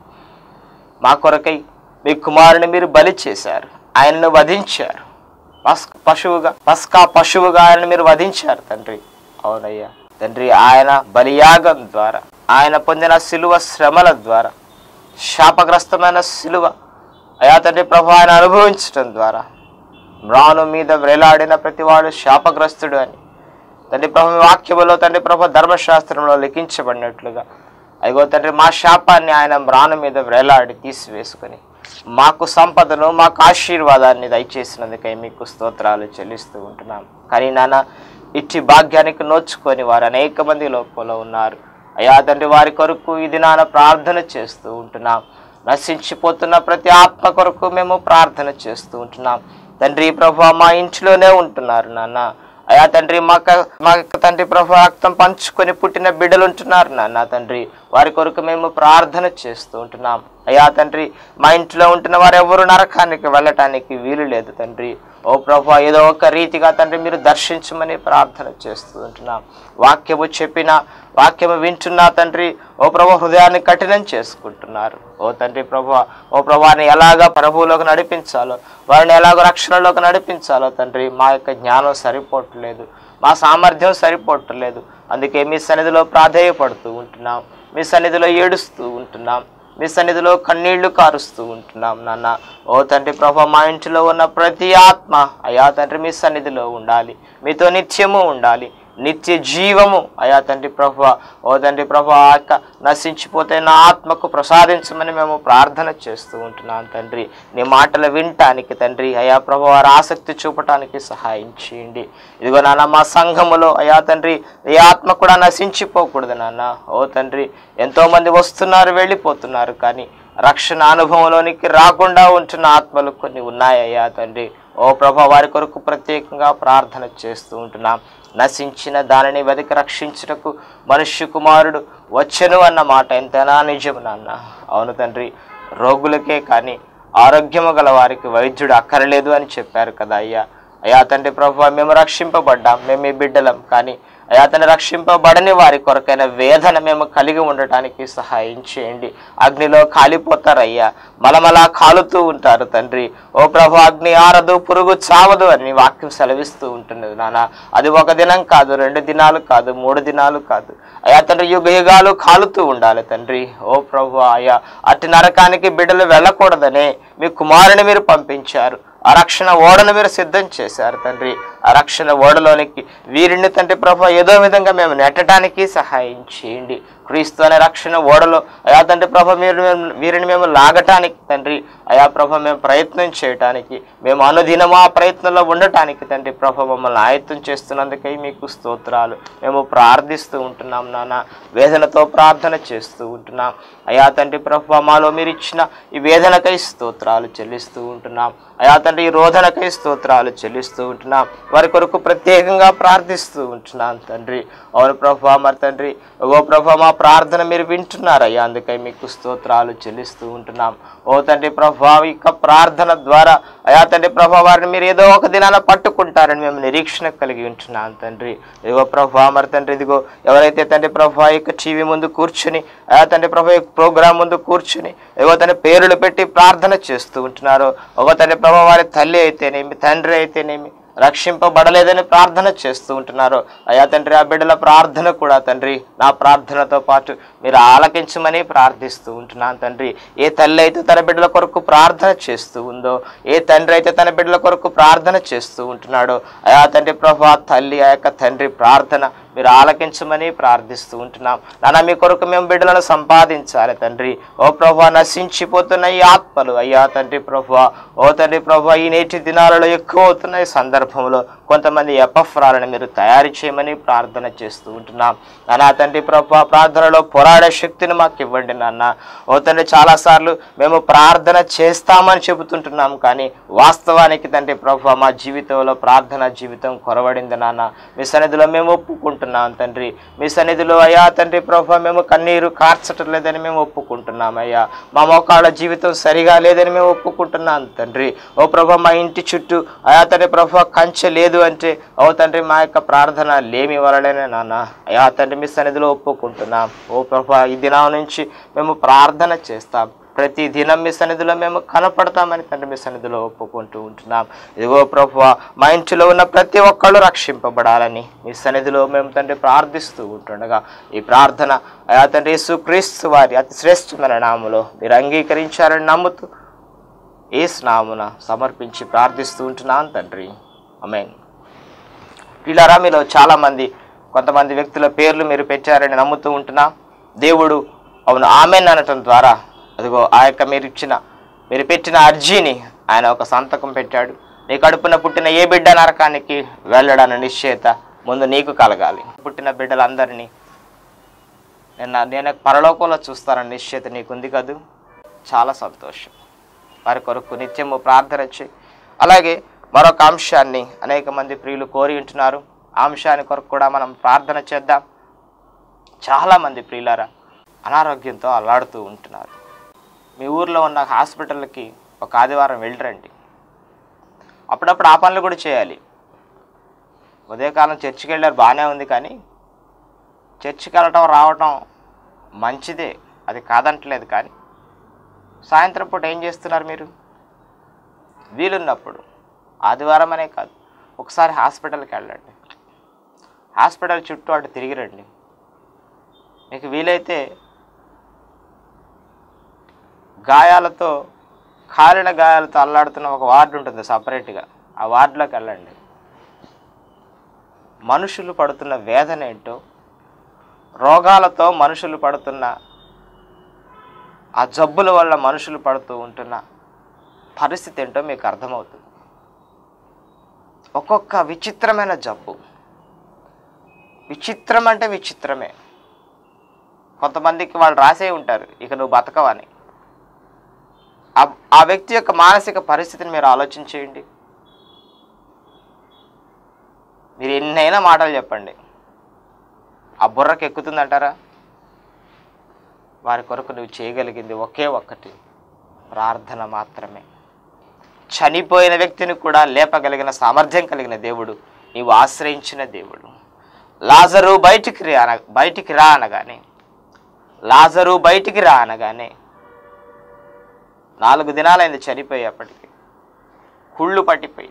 మా కొరకై మీ కుమారుని మీరు బలి చేశారు ఆయనను వధించారు పస్ పశువుగా పస్కా పశువుగా ఆయనను మీరు వధించారు తండ్రి అవునయ్యా తండ్రి ఆయన బలియాగం ద్వారా ఆయన పొందిన శిలువ శ్రమల ద్వారా శాపగ్రస్తమైన శిలువ అయా తండ్రి ప్రభు ఆయన అనుభవించడం ద్వారా మ్రాను మీద వేలాడిన ప్రతివాడు శాపగ్రస్తుడు అని తండ్రి ప్రభు వాక్యములో తండ్రి ప్రభు ధర్మశాస్త్రంలో లిఖించబడినట్లుగా అదిగో తండ్రి మా శాపాన్ని ఆయన మ్రాను మీద వేలాడి తీసివేసుకొని మాకు సంపదను మాకు ఆశీర్వాదాన్ని దయచేసినందుకై మీకు స్తోత్రాలు చెల్లిస్తూ ఉంటున్నాం కానీ నాన్న ఇట్టి భాగ్యానికి నోచుకొని వారు అనేక మంది లోపల ఉన్నారు అయా తండ్రి వారి కొరకు ఇది నాన్న ప్రార్థన చేస్తూ ఉంటున్నాం నశించిపోతున్న ప్రతి ఆత్మ కొరకు మేము ప్రార్థన చేస్తూ ఉంటున్నాం తండ్రి ప్రభు మా ఇంట్లోనే ఉంటున్నారు నాన్న అయా తండ్రి మాకు మా తండ్రి ప్రభు రక్తం పంచుకొని పుట్టిన బిడ్డలు ఉంటున్నారు నాన్న తండ్రి వారి కొరకు మేము ప్రార్థన చేస్తూ ఉంటున్నాం అయ్యా తండ్రి మా ఇంట్లో ఉంటున్న వారు ఎవరు నరకానికి వెళ్ళటానికి వీలు లేదు తండ్రి ఓ ప్రభు ఏదో ఒక రీతిగా తండ్రి మీరు దర్శించమని ప్రార్థన చేస్తూ ఉంటున్నాం వాక్యము చెప్పిన వాక్యము వింటున్నా తండ్రి ఓ ప్రభు హృదయాన్ని కఠినం చేసుకుంటున్నారు ఓ తండ్రి ప్రభు ఓ ప్రభాని ఎలాగ ప్రభువులోకి నడిపించాలో వారిని ఎలాగో రక్షణలోకి నడిపించాలో తండ్రి మా యొక్క జ్ఞానం సరిపోవట్లేదు మా సామర్థ్యం సరిపోవట్లేదు అందుకే మీ సన్నిధిలో ప్రాధేయపడుతూ ఉంటున్నాం మీ సన్నిధిలో ఏడుస్తూ ఉంటున్నాం మీ సన్నిధిలో కన్నీళ్లు కారుస్తూ ఉంటున్నాం నాన్న ఓ తండ్రి ప్రభు మా ఇంటిలో ఉన్న ప్రతి ఆత్మ అయా తండ్రి మీ సన్నిధిలో ఉండాలి మీతో నిత్యము ఉండాలి నిత్య జీవము అయా తండ్రి ప్రభు ఓ తండ్రి ప్రభు ఆ యొక్క నశించిపోతే నా ఆత్మకు ప్రసాదించమని మేము ప్రార్థన చేస్తూ ఉంటున్నాం తండ్రి నీ మాటలు వినటానికి తండ్రి అయా ప్రభు వారి ఆసక్తి చూపటానికి సహాయం చేయండి ఇదిగో నాన్న మా సంఘములో అయా తండ్రి ఈ ఆత్మ కూడా నశించిపోకూడదు నాన్న ఓ తండ్రి ఎంతోమంది వస్తున్నారు వెళ్ళిపోతున్నారు కానీ రక్షణ అనుభవంలోనికి రాకుండా ఉంటున్న ఆత్మలు కొన్ని ఉన్నాయ్యా తండ్రి ఓ ప్రభా వారి కొరకు ప్రత్యేకంగా ప్రార్థన చేస్తూ ఉంటున్నాం నశించిన దానిని వెతికి రక్షించుటకు మనుష్య కుమారుడు వచ్చెను అన్న మాట ఎంతైనా నిజం నాన్న అవును తండ్రి రోగులకే కానీ ఆరోగ్యము గల వారికి వైద్యుడు అక్కరలేదు అని చెప్పారు కదా అయ్యా అయ్యా తండ్రి ప్రభు మేము రక్షింపబడ్డాం మేము మీ బిడ్డలం కానీ అయ్యా తండ్రి రక్షింపబడని వారి కొరకైన వేదన మేము కలిగి ఉండటానికి సహాయం చేయండి అగ్నిలో కాలిపోతారయ్యా మలమలా కాలుతూ ఉంటారు తండ్రి ఓ ప్రభు అగ్ని ఆరదు పురుగు చావదు అని వాక్యం సెలవిస్తూ ఉంటున్నది నాన్న అది ఒక దినం కాదు రెండు దినాలు కాదు మూడు దినాలు కాదు అయ్యా తండ్రి యుగ యుగాలు కాలుతూ ఉండాలి తండ్రి ఓ ప్రభు అయ్యా అట్టి నరకానికి బిడ్డలు వెళ్ళకూడదనే మీ కుమారుని మీరు పంపించారు ఆ రక్షణ ఓడను మీరు సిద్ధం చేశారు తండ్రి ఆ రక్షణ ఓడలోనికి వీరిని తండ్రి ప్రభు ఏదో విధంగా మేము నెట్టడానికి సహాయం చేయండి క్రీస్తు అనే రక్షణ ఓడలో అయా తండ్రి ప్రభ మీరు వీరిని మేము లాగటానికి తండ్రి అయా ప్రభ మేము ప్రయత్నం చేయటానికి మేము అనుదినము ఆ ప్రయత్నంలో ఉండటానికి తండ్రి ప్రభ మమ్మల్ని ఆయత్తం చేస్తున్నందుకై మీకు స్తోత్రాలు మేము ప్రార్థిస్తూ ఉంటున్నాం నాన్న వేదనతో ప్రార్థన చేస్తూ ఉంటున్నాం అయా తండ్రి ప్రభ మాలో మీరు ఇచ్చిన ఈ వేదనకై స్తోత్రాలు చెల్లిస్తూ ఉంటున్నాం అయా తండ్రి ఈ రోధనకై స్తోత్రాలు చెల్లిస్తూ ఉంటున్నాం వారి కొరకు ప్రత్యేకంగా ప్రార్థిస్తూ ఉంటున్నాం తండ్రి అవును ప్రభా మరి తండ్రి ఓ ప్రభా మా ప్రార్థన మీరు వింటున్నారయ్యా అందుకై మీకు స్తోత్రాలు చెల్లిస్తూ ఉంటున్నాం ఓ తండ్రి ప్రభా యొక్క ప్రార్థన ద్వారా అయా తండ్రి ప్రభా వారిని మీరు ఏదో ఒక దినాన పట్టుకుంటారని మేము నిరీక్షణ కలిగి ఉంటున్నాం తండ్రి ఇదిగో ప్రభా మరి తండ్రి ఇదిగో ఎవరైతే తండ్రి ప్రభా యొక్క టీవీ ముందు కూర్చుని అయా తండ్రి ప్రభా యొక్క ప్రోగ్రాం ముందు కూర్చుని ఏవో తండ్రి పేర్లు పెట్టి ప్రార్థన చేస్తూ ఉంటున్నారో ఒక తండ్రి ప్రభా వారి తల్లి అయితేనేమి తండ్రి అయితేనేమి రక్షింపబడలేదని ప్రార్థన చేస్తూ ఉంటున్నారో అయ్యా తండ్రి ఆ బిడ్డల ప్రార్థన కూడా తండ్రి నా ప్రార్థనతో పాటు మీరు ఆలకించమని ప్రార్థిస్తూ ఉంటున్నాను తండ్రి ఏ తల్లి అయితే తన బిడ్డల కొరకు ప్రార్థన చేస్తూ ఉందో ఏ తండ్రి అయితే తన బిడ్డల కొరకు ప్రార్థన చేస్తూ ఉంటున్నాడో అయా తండ్రి ప్రభా తల్లి ఆ యొక్క తండ్రి ప్రార్థన మీరు ఆలకించమని ప్రార్థిస్తూ ఉంటున్నాం నాన్న మీ కొరకు మేము బిడ్డలను సంపాదించాలి తండ్రి ఓ ప్రభా నశించిపోతున్న ఈ ఆత్మలు అయ్యా తండ్రి ప్రభా ఓ తండ్రి ప్రభా ఈ నేటి దినాలలో ఎక్కువ అవుతున్న ఈ సందర్భంలో కొంతమంది ఎపఫ్రాలను మీరు తయారు చేయమని ప్రార్థన చేస్తూ ఉంటున్నాం నాన్న తండ్రి ప్రభా ప్రార్థనలో పోరాడే శక్తిని మాకు ఇవ్వండి నాన్న ఓ తండ్రి చాలాసార్లు మేము ప్రార్థన చేస్తామని చెబుతుంటున్నాం కానీ వాస్తవానికి తండ్రి ప్రభా మా జీవితంలో ప్రార్థన జీవితం కొరవడింది నాన్న మీ సన్నిధిలో మేము ఒప్పుకుంటున్నాం తండ్రి మీ సన్నిధిలో అయ్యా తండ్రి ప్రభా మేము కన్నీరు కార్చటం లేదని మేము ఒప్పుకుంటున్నాం అయ్యా మా మోకాళ్ళ జీవితం సరిగా లేదని మేము ఒప్పుకుంటున్నాం తండ్రి ఓ ప్రభా మా ఇంటి చుట్టూ అయా తండ్రి ప్రభా కంచె లేదు అంటే ఓ తండ్రి మా యొక్క ప్రార్థన లేమి వలనే నాన్న అయా తండ్రి మీ సన్నిధిలో ఒప్పుకుంటున్నాం ఓ ప్రభా ఈ దినం నుంచి మేము ప్రార్థన చేస్తాం ప్రతి దినం మీ సన్నిధిలో మేము కనపడతామని తండ్రి మీ సన్నిధిలో ఒప్పుకుంటూ ఉంటున్నాం ఇదిగో ప్రభు మా ఇంటిలో ఉన్న ప్రతి ఒక్కళ్ళు రక్షింపబడాలని మీ సన్నిధిలో మేము తండ్రి ప్రార్థిస్తూ ఉంటుండగా ఈ ప్రార్థన అయా తండ్రి యేసుక్రీస్తు వారి అతి శ్రేష్టమైన నామములో మీరు అంగీకరించారని నమ్ముతూ ఈ స్నామున సమర్పించి ప్రార్థిస్తూ ఉంటున్నాను తండ్రి అమేన్ వీళ్ళారా మీలో చాలామంది కొంతమంది వ్యక్తుల పేర్లు మీరు పెట్టారని నమ్ముతూ ఉంటున్నా దేవుడు అవును ఆమెన్ అనటం ద్వారా అదిగో ఆ యొక్క మీరు ఇచ్చిన మీరు పెట్టిన అర్జీని ఆయన ఒక సంతకం పెట్టాడు నీ కడుపున పుట్టిన ఏ బిడ్డ నరకానికి వెళ్ళడన్న నిశ్చయత ముందు నీకు కలగాలి పుట్టిన బిడ్డలందరినీ నేను నేను పరలోకంలో చూస్తానన్న నిశ్చయత నీకుంది కదూ చాలా సంతోషం వారి కొరకు నిత్యము ప్రార్థన చేయి అలాగే మరొక అంశాన్ని అనేక మంది ప్రియులు కోరి ఉంటున్నారు ఆ అంశాన్ని కొరకు కూడా మనం ప్రార్థన చేద్దాం చాలామంది ప్రియులారా అనారోగ్యంతో అల్లాడుతూ ఉంటున్నారు మీ ఊర్లో ఉన్న హాస్పిటల్కి ఒక ఆదివారం వెళ్ళరండి అప్పుడప్పుడు ఆ పనులు కూడా చేయాలి ఉదయకాలం చర్చికి వెళ్ళారు బాగానే ఉంది కానీ చర్చికి వెళ్ళటం రావటం మంచిదే అది కాదంటలేదు కానీ సాయంత్రం పూట ఏం చేస్తున్నారు మీరు వీలున్నప్పుడు ఆదివారం అనే కాదు ఒకసారి హాస్పిటల్కి వెళ్ళండి హాస్పిటల్ చుట్టూ అటు తిరిగి రండి మీకు వీలైతే గాయాలతో కాలిన గాయాలతో అల్లాడుతున్న ఒక వార్డు ఉంటుంది సపరేట్గా ఆ వార్డులోకి వెళ్ళండి మనుషులు పడుతున్న వేదన ఏంటో రోగాలతో మనుషులు పడుతున్న ఆ జబ్బుల వల్ల మనుషులు పడుతూ ఉంటున్న పరిస్థితి ఏంటో మీకు అర్థమవుతుంది ఒక్కొక్క విచిత్రమైన జబ్బు విచిత్రం అంటే విచిత్రమే కొంతమందికి వాళ్ళు రాసే ఉంటారు ఇక నువ్వు బతకవని ఆ- ఆ వ్యక్తి యొక్క మానసిక పరిస్థితిని మీరు ఆలోచించేయండి మీరు ఎన్నైనా మాటలు చెప్పండి ఆ బుర్రకు ఎక్కుతుందంటారా వారి కొరకు నువ్వు చేయగలిగింది ఒకే ఒక్కటి ప్రార్థన మాత్రమే చనిపోయిన వ్యక్తిని కూడా లేపగలిగిన సామర్థ్యం కలిగిన దేవుడు నీవు ఆశ్రయించిన దేవుడు లాజరు బయటికి రా అన బయటికి రా అనగానే లాజరు బయటికి రా అనగానే నాలుగు దినాలైంది చనిపోయేప్పటికి కుళ్ళు పట్టిపోయి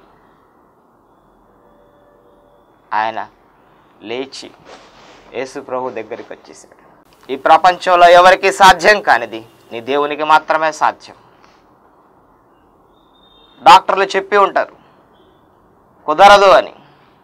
ఆయన లేచి యేసు ప్రభు దగ్గరికి వచ్చేసాడు ఈ ప్రపంచంలో ఎవరికి సాధ్యం కానిది నీ దేవునికి మాత్రమే సాధ్యం డాక్టర్లు చెప్పి ఉంటారు కుదరదు అని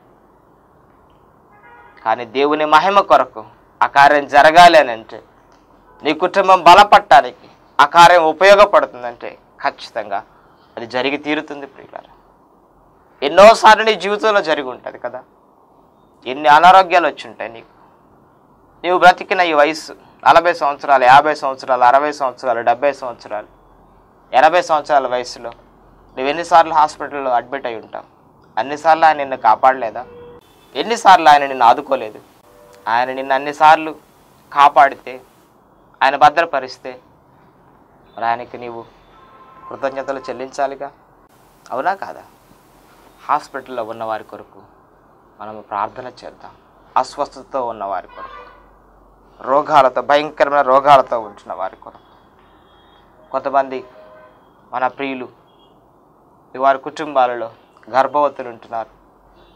కానీ దేవుని మహిమ కొరకు ఆ కార్యం జరగాలి అని అంటే నీ కుటుంబం బలపడటానికి ఆ కార్యం ఉపయోగపడుతుందంటే ఖచ్చితంగా అది జరిగి తీరుతుంది ప్రియులారా ఎన్నోసార్లు నీ జీవితంలో జరిగి ఉంటుంది కదా ఎన్ని అనారోగ్యాలు వచ్చి ఉంటాయి నీకు నీవు బ్రతికిన ఈ వయసు నలభై సంవత్సరాలు యాభై సంవత్సరాలు అరవై సంవత్సరాలు డెబ్బై సంవత్సరాలు ఎనభై సంవత్సరాల వయసులో నువ్వు ఎన్నిసార్లు హాస్పిటల్లో అడ్మిట్ అయి ఉంటావు అన్నిసార్లు ఆయన నిన్ను కాపాడలేదా ఎన్నిసార్లు ఆయన నిన్ను ఆదుకోలేదు ఆయన నిన్ను అన్నిసార్లు కాపాడితే ఆయన భద్రపరిస్తే మరి ఆయనకి నీవు కృతజ్ఞతలు చెల్లించాలిగా అవునా కాదా హాస్పిటల్లో ఉన్న వారి కొరకు మనము ప్రార్థన చేద్దాం అస్వస్థతతో ఉన్న వారి కొరకు రోగాలతో భయంకరమైన రోగాలతో ఉంటున్న వారి కొరకు కొంతమంది మన ప్రియులు ఈ వారి కుటుంబాలలో గర్భవతులు ఉంటున్నారు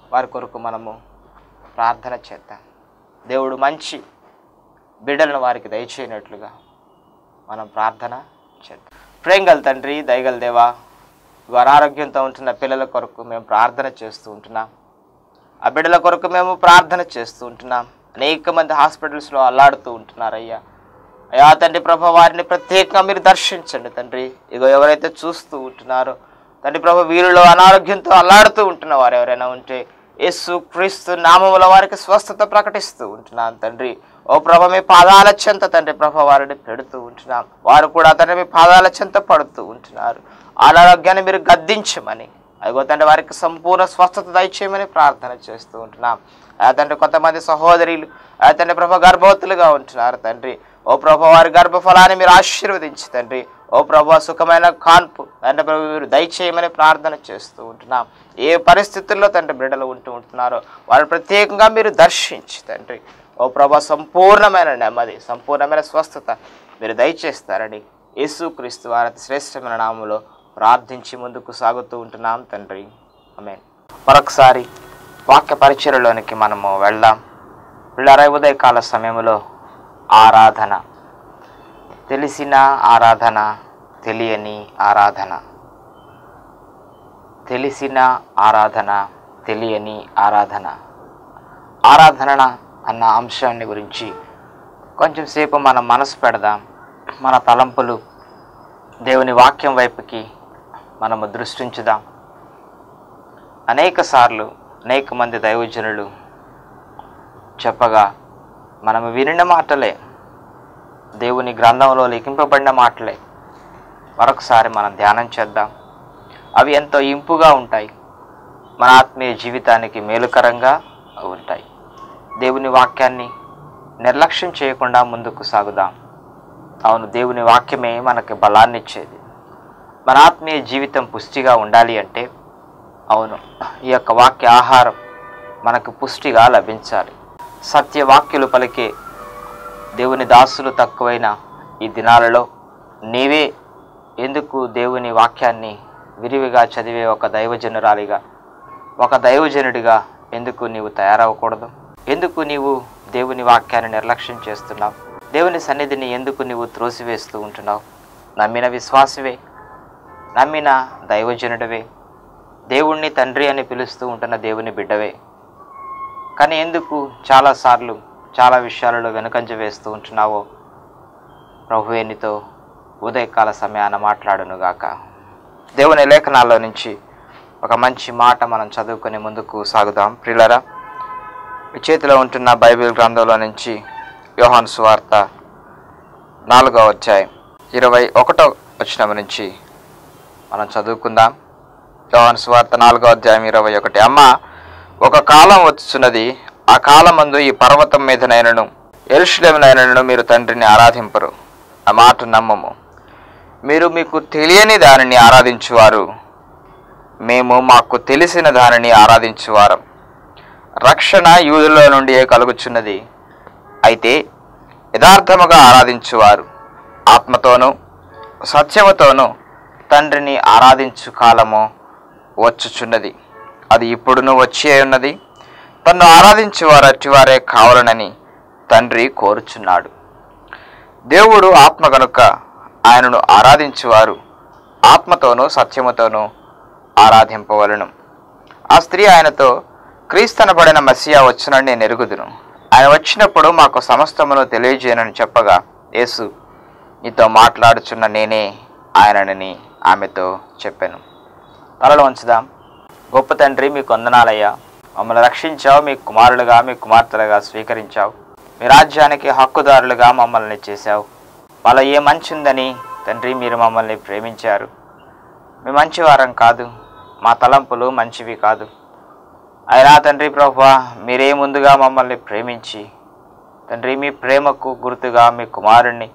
వారి కొరకు మనము ప్రార్థన చేద్దాం దేవుడు మంచి బిడ్డలను వారికి దయచేయనట్లుగా మనం ప్రార్థన చేద్దాం ప్రేంగల్ తండ్రి దయగల దేవా ఇదిగో అనారోగ్యంతో ఉంటున్న పిల్లల కొరకు మేము ప్రార్థన చేస్తూ ఉంటున్నాం ఆ బిడ్డల కొరకు మేము ప్రార్థన చేస్తూ ఉంటున్నాం అనేక మంది హాస్పిటల్స్లో అల్లాడుతూ ఉంటున్నారు అయ్యా అయ్యా తండ్రి ప్రభ వారిని ప్రత్యేకంగా మీరు దర్శించండి తండ్రి ఇగో ఎవరైతే చూస్తూ ఉంటున్నారో తండ్రి ప్రభ వీరిలో అనారోగ్యంతో అల్లాడుతూ ఉంటున్న వారు ఎవరైనా ఉంటే యేసు క్రీస్తు నామముల వారికి స్వస్థత ప్రకటిస్తూ ఉంటున్నాను తండ్రి ఓ ప్రభ మీ పాదాల చెంత తండ్రి ప్రభ వారిని పెడుతూ ఉంటున్నాం వారు కూడా తండ్రి మీ పాదాల చెంత పడుతూ ఉంటున్నారు అనారోగ్యాన్ని మీరు గద్దించమని అదిగో తండ్రి వారికి సంపూర్ణ స్వస్థత దయచేయమని ప్రార్థన చేస్తూ ఉంటున్నాం ఆ తండ్రి కొంతమంది సహోదరులు ఆ తండ్రి ప్రభ గర్భవతులుగా ఉంటున్నారు తండ్రి ఓ ప్రభ వారి గర్భఫలాన్ని మీరు ఆశీర్వదించి తండ్రి ఓ ప్రభు సుఖమైన కాన్పు తండ్రి ప్రభు మీరు దయచేయమని ప్రార్థన చేస్తూ ఉంటున్నాం ఏ పరిస్థితుల్లో తండ్రి బిడ్డలు ఉంటూ ఉంటున్నారో వారిని ప్రత్యేకంగా మీరు దర్శించి తండ్రి ఓ ప్రభా సంపూర్ణమైన నెమ్మది సంపూర్ణమైన స్వస్థత మీరు దయచేస్తారని యేసుక్రీస్తు వారి అతి శ్రేష్టమైన నామంలో ప్రార్థించి ముందుకు సాగుతూ ఉంటున్నాం తండ్రి ఆమేన్ మరొకసారి వాక్య పరిచయలోనికి మనము వెళ్దాం పిల్లరై ఉదయకాల సమయంలో ఆరాధన తెలిసిన ఆరాధన తెలియని ఆరాధన తెలిసిన ఆరాధన తెలియని ఆరాధన ఆరాధన అన్న అంశాన్ని గురించి కొంచెం సేపు మనం మనసు పెడదాం మన తలంపులు దేవుని వాక్యం వైపుకి మనము దృష్టించుదాం అనేక సార్లు అనేక మంది దైవజనులు చెప్పగా మనము వినిన మాటలే దేవుని గ్రంథంలో లిఖింపబడిన మాటలే మరొకసారి మనం ధ్యానం చేద్దాం అవి ఎంతో ఇంపుగా ఉంటాయి మన ఆత్మీయ జీవితానికి మేలుకరంగా ఉంటాయి దేవుని వాక్యాన్ని నిర్లక్ష్యం చేయకుండా ముందుకు సాగుదాం అవును దేవుని వాక్యమే మనకి బలాన్ని ఇచ్చేది మన ఆత్మీయ జీవితం పుష్టిగా ఉండాలి అంటే అవును ఈ యొక్క వాక్య ఆహారం మనకు పుష్టిగా లభించాలి సత్యవాక్యులు పలికే దేవుని దాసులు తక్కువైన ఈ దినాలలో నీవే ఎందుకు దేవుని వాక్యాన్ని విరివిగా చదివే ఒక దైవజనురాలిగా ఒక దైవజనుడిగా ఎందుకు నీవు తయారవ్వకూడదు ఎందుకు నీవు దేవుని వాక్యాన్ని నిర్లక్ష్యం చేస్తున్నావు దేవుని సన్నిధిని ఎందుకు నీవు త్రోసివేస్తూ ఉంటున్నావు నమ్మిన విశ్వాసవే నమ్మిన దైవజనుడివే దేవుణ్ణి తండ్రి అని పిలుస్తూ ఉంటున్న దేవుని బిడ్డవే కానీ ఎందుకు చాలాసార్లు చాలా విషయాలలో వెనుకంజ వేస్తూ ఉంటున్నావో ప్రభువే నీతో ఉదయకాల సమయాన మాట్లాడునుగాక దేవుని లేఖనాల్లో నుంచి ఒక మంచి మాట మనం చదువుకొని ముందుకు సాగుదాం ప్రియులరా మీ చేతిలో ఉంటున్న బైబిల్ గ్రంథంలో నుంచి యోహాను సువార్త నాలుగో అధ్యాయం ఇరవై ఒకటో వచనం నుంచి మనం చదువుకుందాం యోహాను సువార్త నాలుగో అధ్యాయం ఇరవై ఒకటి అమ్మ ఒక కాలం వచ్చున్నది ఆ కాలమందు ఈ పర్వతం మీదనైనను ఎరుషులేమునైనను మీరు తండ్రిని ఆరాధింపరు ఆ మాట నమ్మము మీరు మీకు తెలియని దానిని ఆరాధించువారు మేము మాకు తెలిసిన దానిని ఆరాధించువారం రక్షణ యూదుల నుండి కలుగుచున్నది అయితే యథార్థముగా ఆరాధించువారు ఆత్మతోనూ సత్యముతోనూ తండ్రిని ఆరాధించు కాలము వచ్చుచున్నది అది ఇప్పుడును వచ్చి ఉన్నది తన్ను ఆరాధించువారు అట్టివారే కావాలనని తండ్రి కోరుచున్నాడు దేవుడు ఆత్మ కనుక ఆయనను ఆరాధించువారు ఆత్మతోనూ సత్యముతోనూ ఆరాధింపవలను ఆ స్త్రీ ఆయనతో క్రీస్తనబడిన మసియా వచ్చునని నేను ఎరుగుదును ఆయన వచ్చినప్పుడు మాకు సమస్తమును తెలియజేయనని చెప్పగా యేసు నీతో మాట్లాడుచున్న నేనే ఆయనని ఆమెతో చెప్పాను తలలో ఉంచుదాం గొప్ప తండ్రి మీకు వందనాలయ్యా మమ్మల్ని రక్షించావు మీ కుమారులుగా మీ కుమార్తెలుగా స్వీకరించావు మీ రాజ్యానికి హక్కుదారులుగా మమ్మల్ని చేశావు వాళ్ళ ఏ మంచి ఉందని తండ్రి మీరు మమ్మల్ని ప్రేమించారు మీ మంచివారం కాదు మా తలంపులు మంచివి కాదు అయినా తండ్రి ప్రభా మీరే ముందుగా మమ్మల్ని ప్రేమించి తండ్రి మీ ప్రేమకు గుర్తుగా మీ కుమారుణ్ణి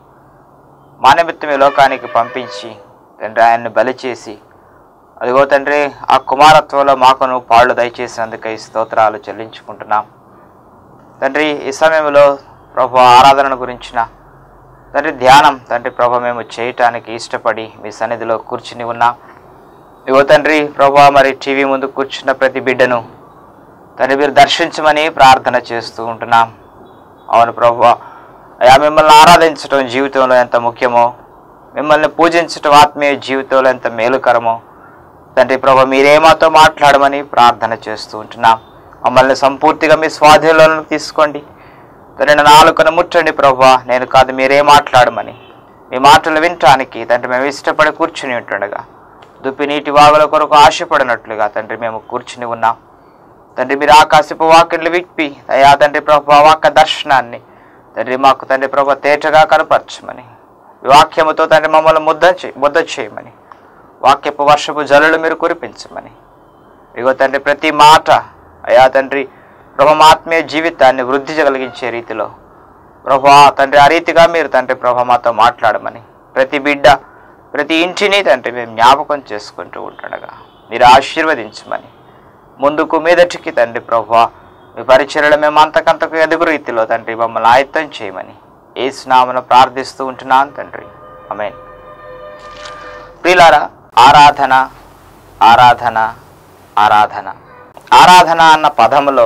మా నిమిత్తం ఈ లోకానికి పంపించి తండ్రి ఆయన్ని బలి చేసి అదిగో తండ్రి ఆ కుమారత్వంలో మాకును పాళ్ళు దయచేసినందుకై స్తోత్రాలు చెల్లించుకుంటున్నాం తండ్రి ఈ సమయంలో ప్రభు ఆరాధన గురించిన తండ్రి ధ్యానం తండ్రి ప్రభు మేము చేయటానికి ఇష్టపడి మీ సన్నిధిలో కూర్చుని ఉన్నాం ఇగో తండ్రి ప్రభా మరి టీవీ ముందు కూర్చున్న ప్రతి బిడ్డను తండ్రి మీరు దర్శించమని ప్రార్థన చేస్తూ ఉంటున్నాం అవును ప్రభు అయ్యా మిమ్మల్ని ఆరాధించడం జీవితంలో ఎంత ముఖ్యమో మిమ్మల్ని పూజించడం ఆత్మీయ జీవితంలో ఎంత మేలుకరమో తండ్రి ప్రభు మీరే మాతో మాట్లాడమని ప్రార్థన చేస్తూ ఉంటున్నాం మమ్మల్ని సంపూర్తిగా మీ స్వాధీనంలోకి తీసుకోండి తండ్రి నా నాలుకను ముట్టండి ప్రభు నేను కాదు మీరే మాట్లాడమని మీ మాటలు వినటానికి తండ్రి మేము ఇష్టపడి కూర్చుని ఉంటుండగా దుప్పి నీటి వాగుల కొరకు ఆశపడినట్లుగా తండ్రి మేము కూర్చుని ఉన్నాం తండ్రి మీరు ఆకాశపు వాక్యలు విప్పి అయ్యా తండ్రి ప్రభు ఆ వాక్య దర్శనాన్ని తండ్రి మాకు తండ్రి ప్రభు తేటగా కనపరచమని ఈ వాక్యముతో తండ్రి మమ్మల్ని ముద్ద చే ముద్ద చేయమని వాక్యపు వర్షపు జల్లులు మీరు కురిపించమని ఇగో తండ్రి ప్రతి మాట అయా తండ్రి ప్రభు మా ఆత్మీయ జీవితాన్ని వృద్ధి కలిగించే రీతిలో ప్రభా తండ్రి ఆ రీతిగా మీరు తండ్రి ప్రభా మాతో మాట్లాడమని ప్రతి బిడ్డ ప్రతి ఇంటిని తండ్రి మేము జ్ఞాపకం చేసుకుంటూ ఉంటుండగా మీరు ఆశీర్వదించమని ముందుకు మీదటికి తండ్రి ప్రభా మీ పరిచర్యలు మేము అంతకంతకు ఎదుగు రీతిలో తండ్రి మమ్మల్ని ఆయత్తం చేయమని ఏసునామను ప్రార్థిస్తూ ఉంటున్నాను తండ్రి ఆమేన్ ప్రియులారా ఆరాధన ఆరాధన ఆరాధన ఆరాధన అన్న పదములో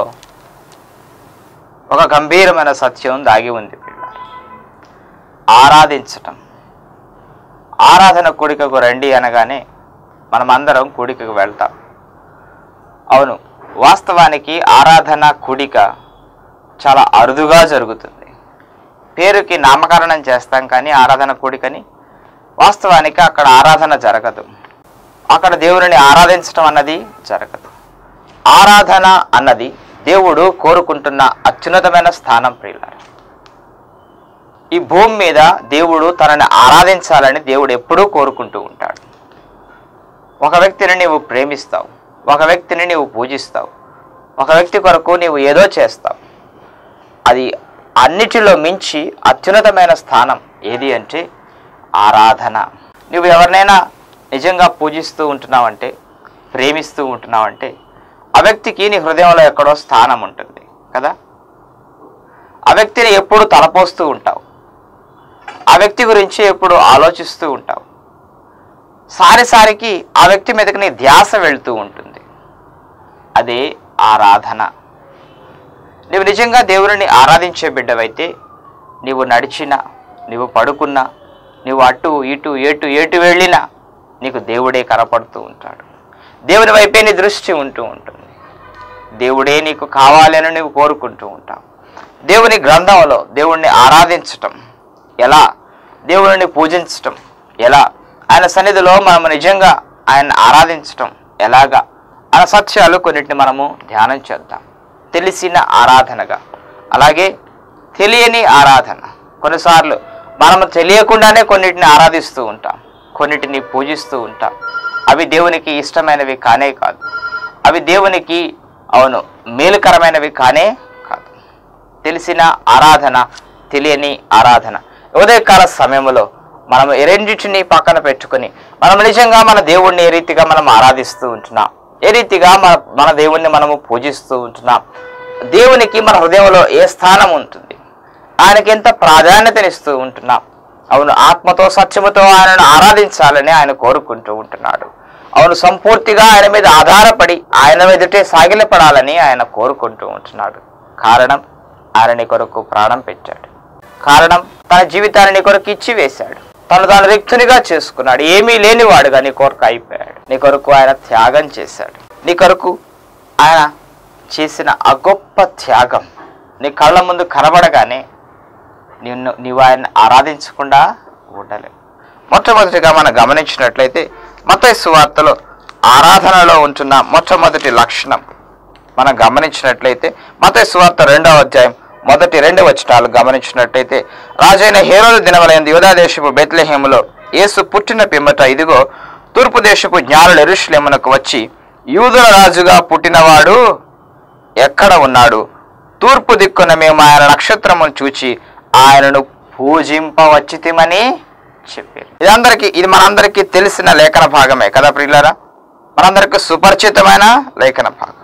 ఒక గంభీరమైన సత్యం దాగి ఉంది ప్రియులారా ఆరాధించటం ఆరాధన కూడికకు రండి అనగానే మనమందరం కూడికకు వెళ్తాం అవును వాస్తవానికి ఆరాధన కూడిక చాలా అరుదుగా జరుగుతుంది పేరుకి నామకరణం చేస్తాం కానీ ఆరాధన కూడికని వాస్తవానికి అక్కడ ఆరాధన జరగదు అక్కడ దేవుడిని ఆరాధించడం అన్నది జరగదు ఆరాధన అన్నది దేవుడు కోరుకుంటున్న అత్యున్నతమైన స్థానం ప్రియులారు ఈ భూమి మీద దేవుడు తనని ఆరాధించాలని దేవుడు ఎప్పుడూ కోరుకుంటూ ఉంటాడు ఒక వ్యక్తిని నీవు ప్రేమిస్తావు ఒక వ్యక్తిని నీవు పూజిస్తావు ఒక వ్యక్తి కొరకు నీవు ఏదో చేస్తావు అది అన్నిటిలో మించి అత్యున్నతమైన స్థానం ఏది అంటే ఆరాధన నువ్వు ఎవరినైనా నిజంగా పూజిస్తూ ఉంటున్నావంటే ప్రేమిస్తూ ఉంటున్నావంటే ఆ వ్యక్తికి నీ హృదయంలో ఎక్కడో స్థానం ఉంటుంది కదా ఆ వ్యక్తిని ఎప్పుడు తలపోస్తూ ఉంటావు ఆ వ్యక్తి గురించి ఎప్పుడు ఆలోచిస్తూ ఉంటావు సారిసారికి ఆ వ్యక్తి మీదకి నీ ధ్యాస వెళ్తూ ఉంటుంది అదే ఆరాధన నీవు నిజంగా దేవుని ఆరాధించే బిడ్డవైతే నీవు నడిచినా నీవు పడుకున్నా నీవు అటు ఇటు ఎటు ఎటు వెళ్ళినా నీకు దేవుడే కనపడుతూ ఉంటాడు దేవుని వైపే నీ దృష్టి ఉంటూ ఉంటుంది దేవుడే నీకు కావాలని నువ్వు కోరుకుంటూ ఉంటావు దేవుని గ్రంథంలో దేవుణ్ణి ఆరాధించటం ఎలా దేవుడిని పూజించటం ఎలా ఆయన సన్నిధిలో మనము నిజంగా ఆయన్ని ఆరాధించటం ఎలాగా అన్న సత్యాలు కొన్నిటిని మనము ధ్యానం చేద్దాం తెలిసిన ఆరాధనగా అలాగే తెలియని ఆరాధన కొన్నిసార్లు మనము తెలియకుండానే కొన్నిటిని ఆరాధిస్తూ ఉంటాం కొన్నిటిని పూజిస్తూ ఉంటాం అవి దేవునికి ఇష్టమైనవి కానే కాదు అవి దేవునికి అవును మేలుకరమైనవి కానే కాదు తెలిసిన ఆరాధన తెలియని ఆరాధన ఉదయకాల సమయంలో మనం ఈ రెండింటిని పక్కన పెట్టుకుని మనం నిజంగా మన దేవుణ్ణి ఏ రీతిగా మనం ఆరాధిస్తూ ఉంటున్నాం ఏ రీతిగా మన మన దేవుణ్ణి మనము పూజిస్తూ ఉంటున్నాం దేవునికి మన హృదయంలో ఏ స్థానం ఉంటుంది ఆయనకి ఎంత ప్రాధాన్యతనిస్తూ ఉంటున్నాం అవును ఆత్మతో సత్యముతో ఆయనను ఆరాధించాలని ఆయన కోరుకుంటూ ఉంటున్నాడు అవును సంపూర్తిగా ఆయన మీద ఆధారపడి ఆయన ఎదుటే సాగిలపడాలని ఆయన కోరుకుంటూ ఉంటున్నాడు కారణం ఆయన నీ కొరకు ప్రాణం పెట్టాడు కారణం తన జీవితాన్ని నీ కొరకు ఇచ్చి వేశాడు తను తాను రిక్తునిగా చేసుకున్నాడు ఏమీ లేనివాడుగా నీ కొరకు అయిపోయాడు నీ కొరకు ఆయన త్యాగం చేశాడు నీ కొరకు ఆయన చేసిన ఆ గొప్ప త్యాగం నీ కళ్ళ ముందు కనబడగానే నిన్ను నీవు ఆయన ఆరాధించకుండా ఉండలేవు మొట్టమొదటిగా మనం గమనించినట్లయితే మత సువార్తలో ఆరాధనలో ఉంటున్న మొట్టమొదటి లక్షణం మనం గమనించినట్లయితే మత సువార్త రెండవ అధ్యాయం మొదటి రెండు వచనాలు గమనించినట్లయితే రాజైన హేరోదు దినవలైన యోధా దేశపు బెత్లెహేములో యేసు పుట్టిన పిమ్మట ఇదిగో తూర్పు దేశపు జ్ఞానులు ఎరుషులేమునకు వచ్చి యూదుల రాజుగా పుట్టినవాడు ఎక్కడ ఉన్నాడు తూర్పు దిక్కున మేము ఆయన నక్షత్రమును చూచి ఆయనను పూజింపవచ్చితిమని చెప్పారు ఇది అందరికీ ఇది మనందరికీ తెలిసిన లేఖన భాగమే కదా ప్రియులారా మనందరికీ సుపరిచితమైన లేఖన భాగం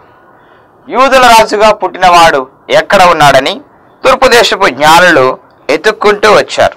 యూదుల రాజుగా పుట్టినవాడు ఎక్కడ ఉన్నాడని తూర్పు దేశపు జ్ఞానులు ఎతుక్కుంటూ వచ్చారు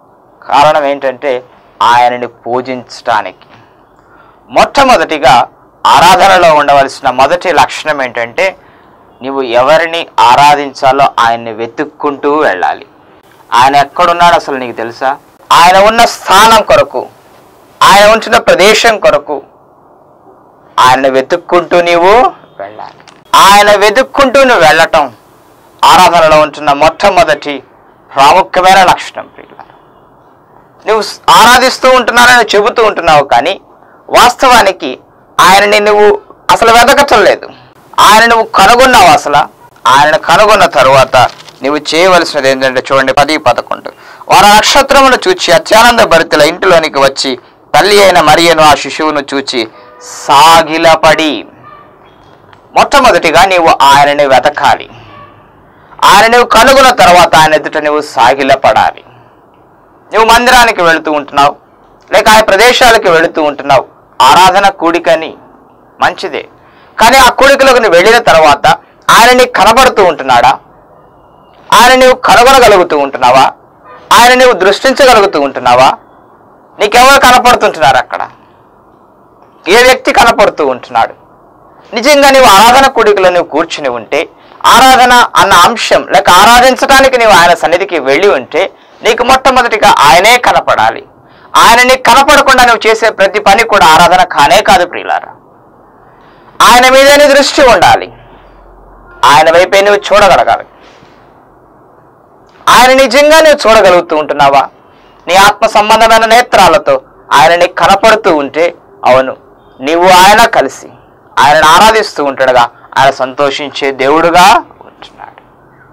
కారణం ఏంటంటే ఆయనని పూజించటానికి మొట్టమొదటిగా ఆరాధనలో ఉండవలసిన మొదటి లక్షణం ఏంటంటే నీవు ఎవరిని ఆరాధించాలో ఆయన్ని వెతుక్కుంటూ వెళ్ళాలి ఆయన ఎక్కడున్నాడు అసలు నీకు తెలుసా ఆయన ఉన్న స్థానం కొరకు ఆయన ఉంచిన ప్రదేశం కొరకు ఆయన వెతుక్కుంటూ నీవు వెళ్ళాలి ఆయన వెతుక్కుంటూ నువ్వు వెళ్ళటం ఆరాధనలో ఉంటున్న మొట్టమొదటి ప్రాముఖ్యమైన లక్షణం ప్రియులారా నువ్వు ఆరాధిస్తూ ఉంటున్నానని చెబుతూ ఉంటున్నావు కానీ వాస్తవానికి ఆయనని నువ్వు అసలు వెతకటం లేదు ఆయన నువ్వు కనుగొన్నావు అసలు ఆయనను కనుగొన్న తరువాత నువ్వు చేయవలసినది ఏంటంటే చూడండి పది పదకొండు వారు ఆ నక్షత్రమును చూచి అత్యానంద భరితుల ఇంటిలోనికి వచ్చి తల్లి అయిన మరియను ఆ శిశువును చూచి సాగిలపడి మొట్టమొదటిగా నీవు ఆయనని వెతకాలి ఆయన నువ్వు కనుగొన్న తర్వాత ఆయన ఎదుట నువ్వు సాగిలపడాలి నువ్వు మందిరానికి వెళుతూ ఉంటున్నావు లేక ఆ ప్రదేశాలకు వెళుతూ ఉంటున్నావు ఆరాధన కూడికని మంచిదే కానీ ఆ కూడికలకు నువ్వు వెళ్ళిన తర్వాత ఆయన నీకు కనబడుతూ ఉంటున్నాడా ఆయన నువ్వు కనుగొనగలుగుతూ ఉంటున్నావా ఆయన నువ్వు దృష్టించగలుగుతూ ఉంటున్నావా నీకెవరు కనపడుతుంటున్నారు అక్కడ ఏ వ్యక్తి కనపడుతూ ఉంటున్నాడు నిజంగా నీవు ఆరాధన కూడికలో నువ్వు కూర్చుని ఉంటే ఆరాధన అన్న అంశం లేక ఆరాధించడానికి నీవు ఆయన సన్నిధికి వెళ్ళి ఉంటే నీకు మొట్టమొదటిగా ఆయనే కనపడాలి ఆయన నీకు కనపడకుండా నువ్వు చేసే ప్రతి పని కూడా ఆరాధన కానే కాదు ప్రియులారా ఆయన మీదే నీ దృష్టి ఉండాలి ఆయన వైపే నువ్వు చూడగలగాలి ఆయన నిజంగా నువ్వు చూడగలుగుతూ ఉంటున్నావా నీ ఆత్మ సంబంధమైన నేత్రాలతో ఆయన నీకు కనపడుతూ ఉంటే అవును నీవు ఆయన కలిసి ఆయనను ఆరాధిస్తూ ఉంటాడుగా ఆయన సంతోషించే దేవుడుగా ఉంటున్నాడు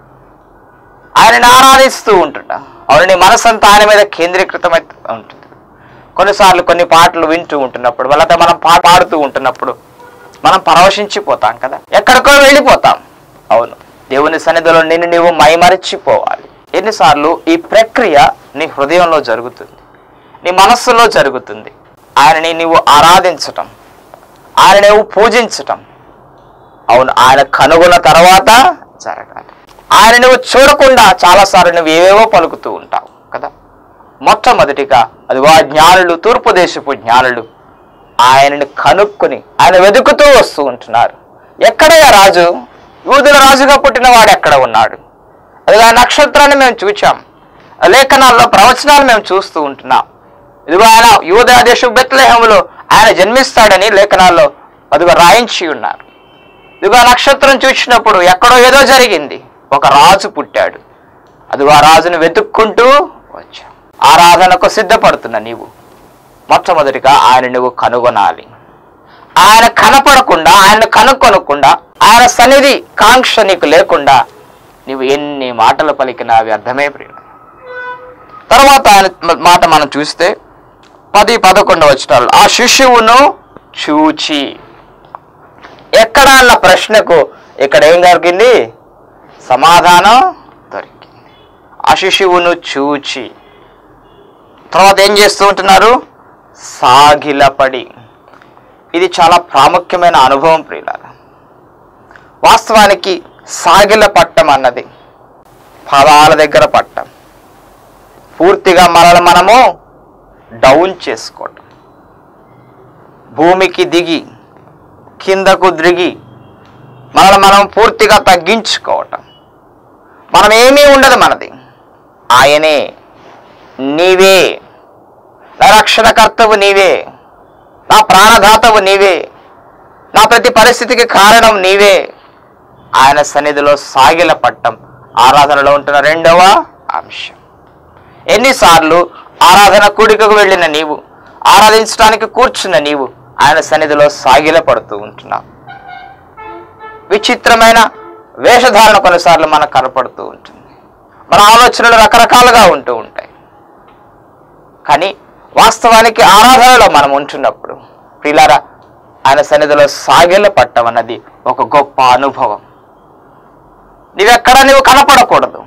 ఆయనని ఆరాధిస్తూ ఉంటుంట అవును నీ మనసంతా ఆయన మీద కేంద్రీకృతమై ఉంటుంది కొన్నిసార్లు కొన్ని పాటలు వింటూ ఉంటున్నప్పుడు వాళ్ళతో మనం పా పాడుతూ ఉంటున్నప్పుడు మనం పరవశించిపోతాం కదా ఎక్కడికో వెళ్ళిపోతాం అవును దేవుని సన్నిధిలో నిన్ను నీవు మైమరిచిపోవాలి ఎన్నిసార్లు ఈ ప్రక్రియ నీ హృదయంలో జరుగుతుంది నీ మనస్సులో జరుగుతుంది ఆయనని నీవు ఆరాధించటం ఆయన నువ్వు పూజించటం అవును ఆయన కనుగొన్న తర్వాత జరగాలి ఆయన నువ్వు చూడకుండా చాలాసార్లు నువ్వు ఏవేవో పలుకుతూ ఉంటావు కదా మొట్టమొదటిగా అదిగో ఆ జ్ఞానులు తూర్పు దేశపు జ్ఞానులు ఆయనని కనుక్కొని ఆయన వెతుకుతూ వస్తూ ఉంటున్నారు ఎక్కడయ్యా రాజు యూదుల రాజుగా పుట్టిన వాడు ఎక్కడ ఉన్నాడు అదిగో ఆ నక్షత్రాన్ని మేము చూచాం ఆ లేఖనాల్లో ప్రవచనాలు మేము చూస్తూ ఉంటున్నాం ఇదిగో ఆయన యూదా దేశం బెత్లహేములో ఆయన జన్మిస్తాడని లేఖనాల్లో అదిగో రాయించి ఉన్నారు ఇదిగో ఆ నక్షత్రం చూసినప్పుడు ఎక్కడో ఏదో జరిగింది ఒక రాజు పుట్టాడు అదిగో ఆ రాజును వెతుక్కుంటూ వచ్చా ఆరాధనకు సిద్ధపడుతున్న నీవు మొట్టమొదటిగా ఆయన నువ్వు కనుగొనాలి ఆయన కనపడకుండా ఆయన కనుక్కొనకుండా ఆయన సన్నిధి కాంక్ష నీకు లేకుండా నీవు ఎన్ని మాటలు పలికినా అవి అర్థమే ప్రియ తర్వాత ఆయన మాట మనం చూస్తే పది పదకొండవ వచనాలు ఆ శిశువును చూచి ఎక్కడ అన్న ప్రశ్నకు ఇక్కడ ఏం దొరికింది సమాధానం దొరికింది ఆ శిశువును చూచి తర్వాత ఏం చేస్తూ ఉంటున్నారు సాగిలపడి ఇది చాలా ప్రాముఖ్యమైన అనుభవం ప్రియులార వాస్తవానికి సాగిల పట్టం అన్నది పాదాల దగ్గర పట్టం పూర్తిగా మనల్ని మనము డౌన్ చేసుకోవటం భూమికి దిగి కిందకు దిగి మనల్ని మనం పూర్తిగా తగ్గించుకోవటం మనం ఏమీ ఉండదు మనది ఆయనే నీవే నా రక్షణకర్తవు నీవే నా ప్రాణదాతవు నీవే నా ప్రతి పరిస్థితికి కారణం నీవే ఆయన సన్నిధిలో సాగిల పట్టం ఆరాధనలో ఉంటున్న రెండవ అంశం ఎన్నిసార్లు ఆరాధన కూడికకు వెళ్ళిన నీవు ఆరాధించడానికి కూర్చున్న నీవు ఆయన సన్నిధిలో సాగిల పడుతూ ఉంటున్నావు విచిత్రమైన వేషధారణ కొన్నిసార్లు మనకు కనపడుతూ ఉంటుంది మన ఆలోచనలు రకరకాలుగా ఉంటూ ఉంటాయి కానీ వాస్తవానికి ఆరాధనలో మనం ఉంటున్నప్పుడు ప్రిలారా ఆయన సన్నిధిలో సాగిల పట్టం అన్నది ఒక గొప్ప అనుభవం నీవెక్కడ నీవు కనపడకూడదు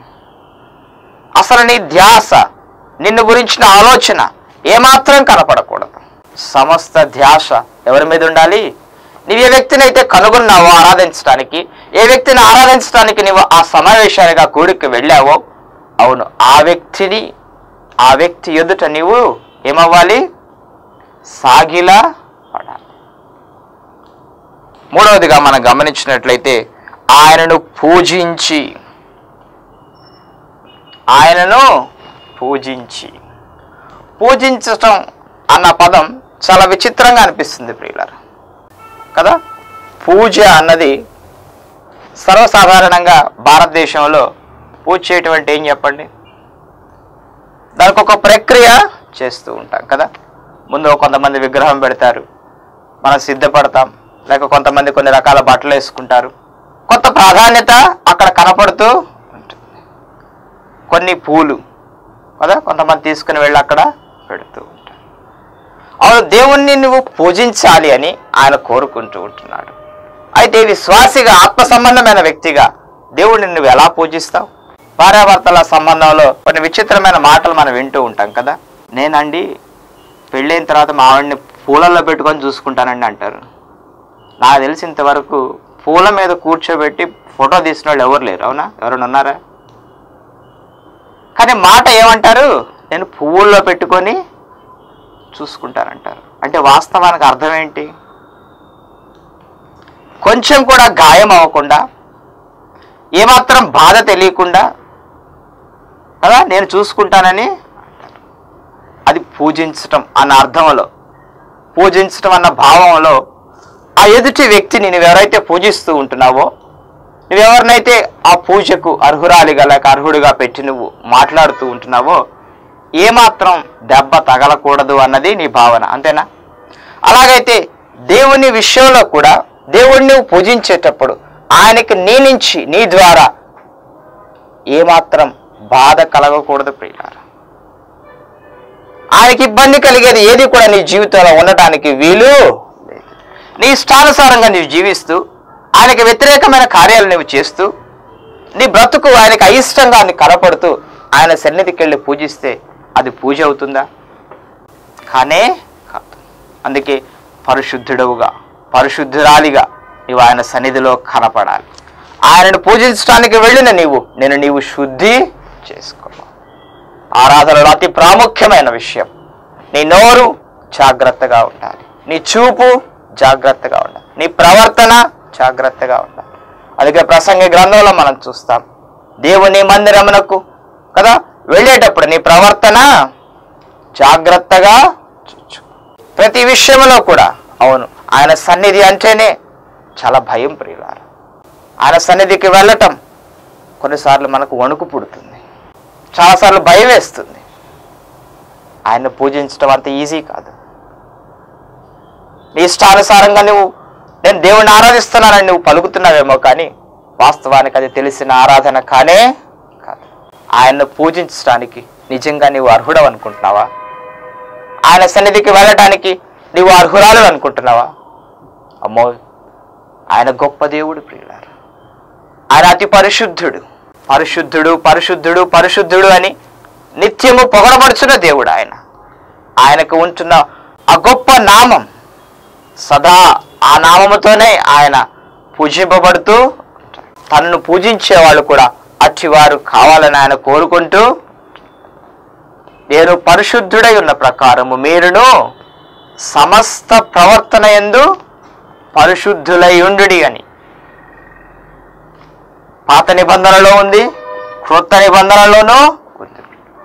అసలు నీ ధ్యాస నిన్ను గురించిన ఆలోచన ఏమాత్రం కనపడకూడదు సమస్త ధ్యాస ఎవరి మీద ఉండాలి నీవు ఏ వ్యక్తిని అయితే కనుగొన్నావో ఆరాధించడానికి ఏ వ్యక్తిని ఆరాధించడానికి నీవు ఆ సమావేశానికి ఆ కూడికి వెళ్ళావో అవును ఆ వ్యక్తిని ఆ వ్యక్తి ఎదుట నీవు ఏమవ్వాలి సాగిలా పడాలి మూడవదిగా మనం గమనించినట్లయితే ఆయనను పూజించి ఆయనను పూజించి పూజించటం అన్న పదం చాలా విచిత్రంగా అనిపిస్తుంది ప్రియులారా కదా పూజ అన్నది సర్వసాధారణంగా భారతదేశంలో పూజ చేయటం అంటే ఏం చెప్పండి దానికి ఒక ప్రక్రియ చేస్తూ ఉంటాం కదా ముందు కొంతమంది విగ్రహం పెడతారు మనం సిద్ధపడతాం లేక కొంతమంది కొన్ని రకాల బట్టలు వేసుకుంటారు కొత్త ప్రాధాన్యత అక్కడ కనపడుతూ ఉంటుంది కొన్ని పూలు కదా కొంతమంది తీసుకుని వెళ్ళి అక్కడ పెడుతూ ఉంటారు అవును దేవుణ్ణి నువ్వు పూజించాలి అని ఆయన కోరుకుంటూ ఉంటున్నాడు అయితే విశ్వాసిగా ఆత్మ సంబంధమైన వ్యక్తిగా దేవుడిని నువ్వు ఎలా పూజిస్తావు భార్యాభర్తల సంబంధంలో కొన్ని విచిత్రమైన మాటలు మనం వింటూ ఉంటాం కదా నేనండి పెళ్ళైన తర్వాత మా ఆవిడని పూలల్లో పెట్టుకొని చూసుకుంటానండి అంటారు నాకు తెలిసినంత వరకు పూల మీద కూర్చోబెట్టి ఫోటో తీసిన వాళ్ళు ఎవరు లేరు అవునా ఎవరైనా ఉన్నారా కానీ మాట ఏమంటారు నేను పువ్వుల్లో పెట్టుకొని చూసుకుంటానంటారు అంటే వాస్తవానికి అర్థం ఏంటి కొంచెం కూడా గాయం అవ్వకుండా ఏమాత్రం బాధ తెలియకుండా కదా నేను చూసుకుంటానని అంటారు. అది పూజించటం అన్న అర్థంలో పూజించటం అన్న భావంలో ఆ ఎదుటి వ్యక్తిని నువ్వెవరైతే పూజిస్తూ ఉంటున్నావో నువ్వెవరినైతే ఆ పూజకు అర్హురాలిగా లేక అర్హుడిగా పెట్టి నువ్వు మాట్లాడుతూ ఉంటున్నావో ఏమాత్రం దెబ్బ తగలకూడదు అన్నది నీ భావన అంతేనా అలాగైతే దేవుని విషయంలో కూడా దేవుడిని నువ్వు పూజించేటప్పుడు ఆయనకి నీ నుంచి నీ ద్వారా ఏమాత్రం బాధ కలగకూడదు ప్రియులారా ఆయనకి ఇబ్బంది కలిగేది ఏది కూడా నీ జీవితంలో ఉండటానికి వీలు లేదు నీ ఇష్టానుసారంగా నీవు జీవిస్తూ ఆయనకి వ్యతిరేకమైన కార్యాలు నువ్వు చేస్తూ నీ బ్రతుకు ఆయనకి అయిష్టంగా నీ కనపడుతూ ఆయన సన్నిధికి వెళ్ళి పూజిస్తే అది పూజ అవుతుందా కానే కాదు అందుకే పరిశుద్ధుడవుగా పరిశుద్ధురాలిగా నీవు ఆయన సన్నిధిలో కనపడాలి ఆయనను పూజించడానికి వెళ్ళిన నీవు నేను నీవు శుద్ధి చేసుకో ఆరాధనలో అతి ప్రాముఖ్యమైన విషయం నీ నోరు జాగ్రత్తగా ఉండాలి నీ చూపు జాగ్రత్తగా ఉండాలి నీ ప్రవర్తన జాగ్రత్తగా ఉండాలి అందుకే ప్రసంగి గ్రంథంలో మనం చూస్తాం దేవుని మందిరమునకు కదా వెళ్ళేటప్పుడు నీ ప్రవర్తన జాగ్రత్తగా చూచు ప్రతి విషయంలో కూడా అవును ఆయన సన్నిధి అంటేనే చాలా భయం ప్రియులారు ఆయన సన్నిధికి వెళ్ళటం కొన్నిసార్లు మనకు వణుకు పుడుతుంది చాలాసార్లు భయం వేస్తుంది ఆయన పూజించడం అంత ఈజీ కాదు నీ ఇష్టానుసారంగా నువ్వు నేను దేవుణ్ణి ఆరాధిస్తున్నానని నువ్వు పలుకుతున్నావేమో కానీ వాస్తవానికి అది తెలిసిన ఆరాధన కానే కాదు ఆయన్ను పూజించడానికి నిజంగా నీవు అర్హుడవు అనుకుంటున్నావా ఆయన సన్నిధికి వెళ్ళటానికి నీవు అర్హురాలు అనుకుంటున్నావా అమ్మో ఆయన గొప్ప దేవుడు ప్రియులారు ఆయన అతి పరిశుద్ధుడు పరిశుద్ధుడు పరిశుద్ధుడు పరిశుద్ధుడు అని నిత్యము పొగడబడుచున్న దేవుడు ఆయన ఆయనకు ఉంటున్న ఆ గొప్ప నామం సదా ఆ నామముతోనే ఆయన పూజింపబడుతూ తనను పూజించే వాళ్ళు కూడా అట్టివారు కావాలని ఆయన కోరుకుంటూ నేను పరిశుద్ధుడై ఉన్న ప్రకారము మీరును సమస్త ప్రవర్తన ఎందు పరిశుద్ధులై ఉండుడి అని పాత నిబంధనలో ఉంది క్రొత్త నిబంధనలోనూ ఉంది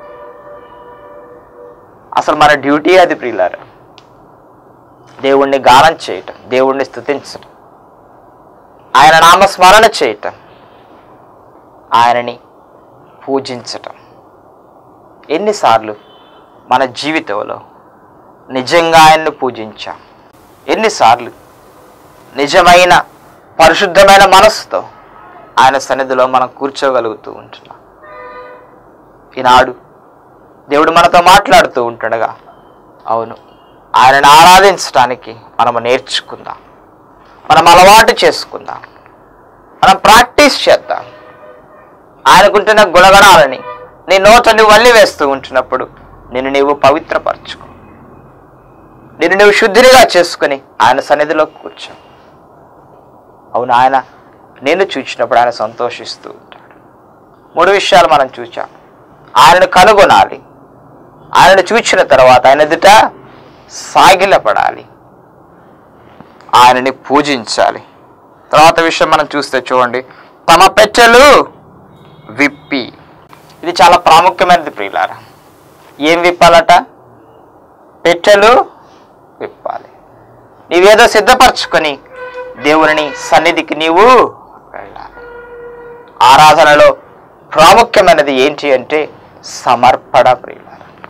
అసలు మన డ్యూటీ అది ప్రియులారా దేవుణ్ణి గానం చేయటం దేవుణ్ణి స్తుతించటం ఆయన నామస్మరణ చేయటం ఆయనని పూజించటం ఎన్నిసార్లు మన జీవితంలో నిజంగా ఆయన్ను పూజించాం ఎన్నిసార్లు నిజమైన పరిశుద్ధమైన మనస్సుతో ఆయన సన్నిధిలో మనం కూర్చోగలుగుతూ ఉంటున్నాం ఈనాడు దేవుడు మనతో మాట్లాడుతూ ఉంటుండగా అవును ఆయనను ఆరాధించడానికి మనము నేర్చుకుందాం మనం అలవాటు చేసుకుందాం మనం ప్రాక్టీస్ చేద్దాం ఆయనకుంటున్న గుణగణాలని నీ నోట నువ్వు వల్లి వేస్తూ ఉంటున్నప్పుడు నిన్ను నీవు పవిత్రపరచుకో నిన్ను నువ్వు శుద్ధినిగా చేసుకుని ఆయన సన్నిధిలో కూర్చో అవును ఆయన నేను చూచినప్పుడు ఆయన సంతోషిస్తూ ఉంటాడు మూడు విషయాలు మనం చూచాం ఆయనను కనుగొనాలి ఆయనను చూచిన తర్వాత ఆయన ఎదుట సాగిలపడాలి ఆయనని పూజించాలి తర్వాత విషయం మనం చూస్తే చూడండి తమ పెట్టెలు విప్పి ఇది చాలా ప్రాముఖ్యమైనది ప్రియులారా ఏం విప్పాలట పెట్టెలు విప్పాలి నీవేదో సిద్ధపరచుకొని దేవుని సన్నిధికి నీవు వెళ్ళాలి ఆరాధనలో ప్రాముఖ్యమైనది ఏంటి అంటే సమర్పణ ప్రియులారా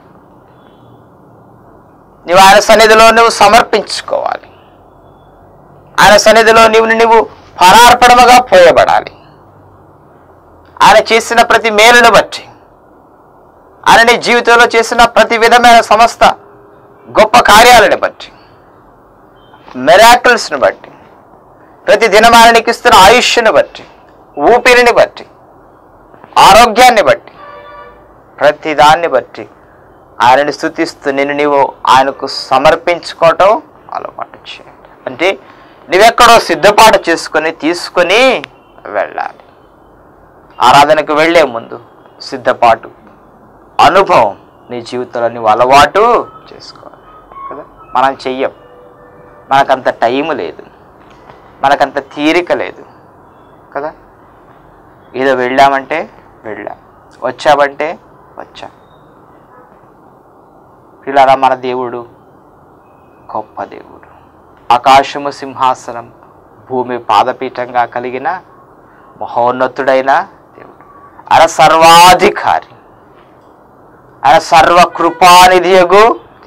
నువ్వు ఆయన సన్నిధిలో నువ్వు సమర్పించుకోవాలి ఆయన సన్నిధిలో నీవు నువ్వు పరార్పణముగా పోయబడాలి ఆయన చేసిన ప్రతి మేలును బట్టి ఆయన నీ జీవితంలో చేసిన ప్రతి విధమైన సమస్త గొప్ప కార్యాలను బట్టి మెరాకిల్స్ని బట్టి ప్రతి దినం ఆయన నీకు ఇస్తున్న ఆయుష్ను బట్టి ఊపిరిని బట్టి ఆరోగ్యాన్ని బట్టి ప్రతి దాన్ని బట్టి ఆయనని స్థుతిస్తూ నిన్ను నీవు ఆయనకు సమర్పించుకోవటం అలవాటు చేయాలి అంటే నువ్వెక్కడో సిద్ధపాటు చేసుకొని తీసుకొని వెళ్ళాలి ఆరాధనకు వెళ్ళే ముందు సిద్ధపాటు అనుభవం నీ జీవితంలో నువ్వు అలవాటు చేసుకోవాలి కదా మనం చెయ్యం మనకంత టైం లేదు మనకంత తీరిక లేదు కదా ఏదో వెళ్ళామంటే వెళ్ళాం వచ్చామంటే వచ్చాం పిల్లరా మన దేవుడు గొప్ప దేవుడు ఆకాశము సింహాసనం భూమి పాదపీఠంగా కలిగిన మహోన్నతుడైన దేవుడు ఆయన సర్వాధికారి ఆయన సర్వ కృపానిధియగు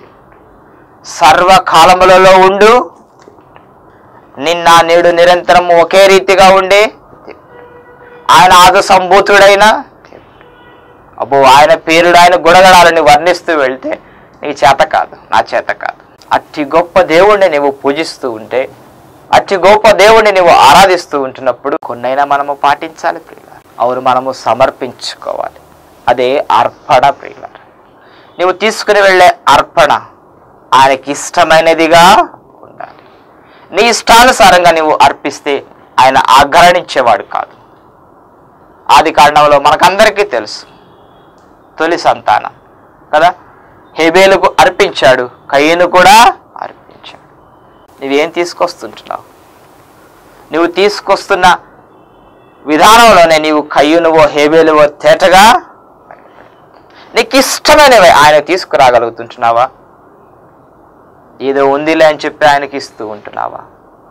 సర్వకాలములలో ఉండు నిన్న నేడు నిరంతరం ఒకే రీతిగా ఉండే దేవుడు. ఆయన ఆద సంభూతుడైన దేవుడు. అబ్బో ఆయన పేరుడు ఆయన గుణగణాలని వర్ణిస్తూ వెళ్తే నీ చేత కాదు నా చేత కాదు అట్టి గొప్ప దేవుణ్ణి నువ్వు పూజిస్తూ ఉంటే అట్టి గొప్ప దేవుణ్ణి నువ్వు ఆరాధిస్తూ ఉంటున్నప్పుడు కొన్నైనా మనము పాటించాలి ప్రియుల అవును మనము సమర్పించుకోవాలి అదే అర్పణ ప్రియుల నువ్వు తీసుకుని వెళ్ళే అర్పణ ఆయనకి ఇష్టమైనదిగా ఉండాలి నీ ఇష్టానుసారంగా నువ్వు అర్పిస్తే ఆయన ఆగ్రహించేవాడు కాదు ఆది కారణంలో మనకందరికీ తెలుసు తొలి సంతానం కదా హెబేలుకు అర్పించాడు కయ్యను కూడా అర్పించాడు నువ్వేం తీసుకొస్తుంటున్నావు నువ్వు తీసుకొస్తున్న విధానంలోనే నీవు కయ్యునువో హేబేలువో తేటగా నీకు ఇష్టమైనవి ఆయన తీసుకురాగలుగుతుంటున్నావా ఏదో ఉందిలే అని చెప్పి ఆయనకి ఇస్తూ ఉంటున్నావా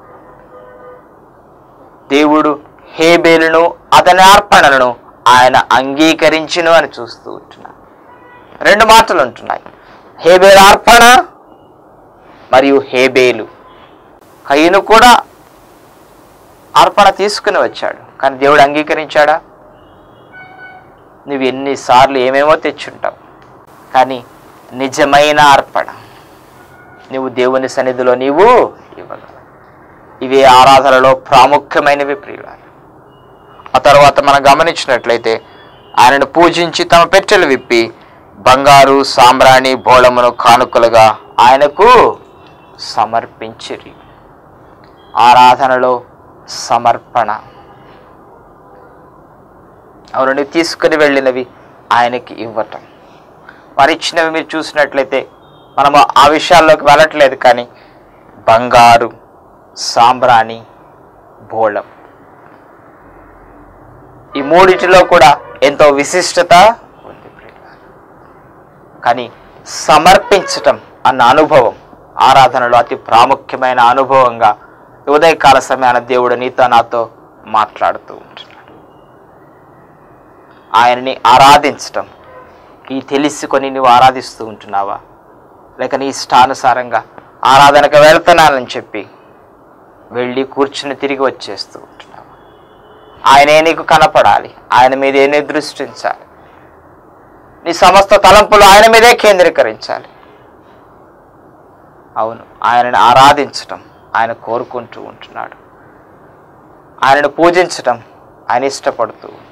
దేవుడు హేబేలును అతని అర్పణలను ఆయన అంగీకరించును అని చూస్తూ ఉంటున్నా రెండు మాటలు ఉంటున్నాయి హేబేలు అర్పణ మరియు హేబేలు కయ్యను కూడా అర్పణ తీసుకుని వచ్చాడు కానీ దేవుడు అంగీకరించాడా నువ్వు ఎన్నిసార్లు ఏమేమో తెచ్చుంటావు కానీ నిజమైన అర్పణ నువ్వు దేవుని సన్నిధిలో నీవు ఇవ్వగలవు ఇవే ఆరాధనలో ప్రాముఖ్యమైనవి ప్రియులారు ఆ తర్వాత మనం గమనించినట్లయితే ఆయనను పూజించి తమ పెట్టెలు విప్పి బంగారు సాంబ్రాణి బోళమును కానుకలుగా ఆయనకు సమర్పించిరి ఆరాధనలో సమర్పణ అవునండి తీసుకుని వెళ్ళినవి ఆయనకి ఇవ్వటం వారు ఇచ్చినవి మీరు చూసినట్లయితే మనము ఆ విషయాల్లోకి వెళ్ళట్లేదు కానీ బంగారు సాంబ్రాణి బోళం ఈ మూడిటిలో కూడా ఎంతో విశిష్టత ఉంది ప్రియులారా. కానీ సమర్పించటం అన్న అనుభవం ఆరాధనలో అతి ప్రాముఖ్యమైన అనుభవంగా ఈ ఉదయకాల సమయాన దేవుడు నీతో నాతో మాట్లాడుతూ ఉంటున్నాడు ఆయనని ఆరాధించటం ఈ తెలుసుకొని నువ్వు ఆరాధిస్తూ ఉంటున్నావా లేక నీ ఇష్టానుసారంగా ఆరాధనకు వెళ్తున్నానని చెప్పి వెళ్ళి కూర్చుని తిరిగి వచ్చేస్తూ ఉంటున్నావా ఆయనే నీకు కనపడాలి ఆయన మీదే నీ దృష్టించాలి నీ సమస్త తలంపులు ఆయన మీదే కేంద్రీకరించాలి అవును ఆయనని ఆరాధించటం ఆయన కోరుకుంటూ ఉంటున్నాడు ఆయనను పూజించటం ఆయన ఇష్టపడుతూ ఉంటున్నాడు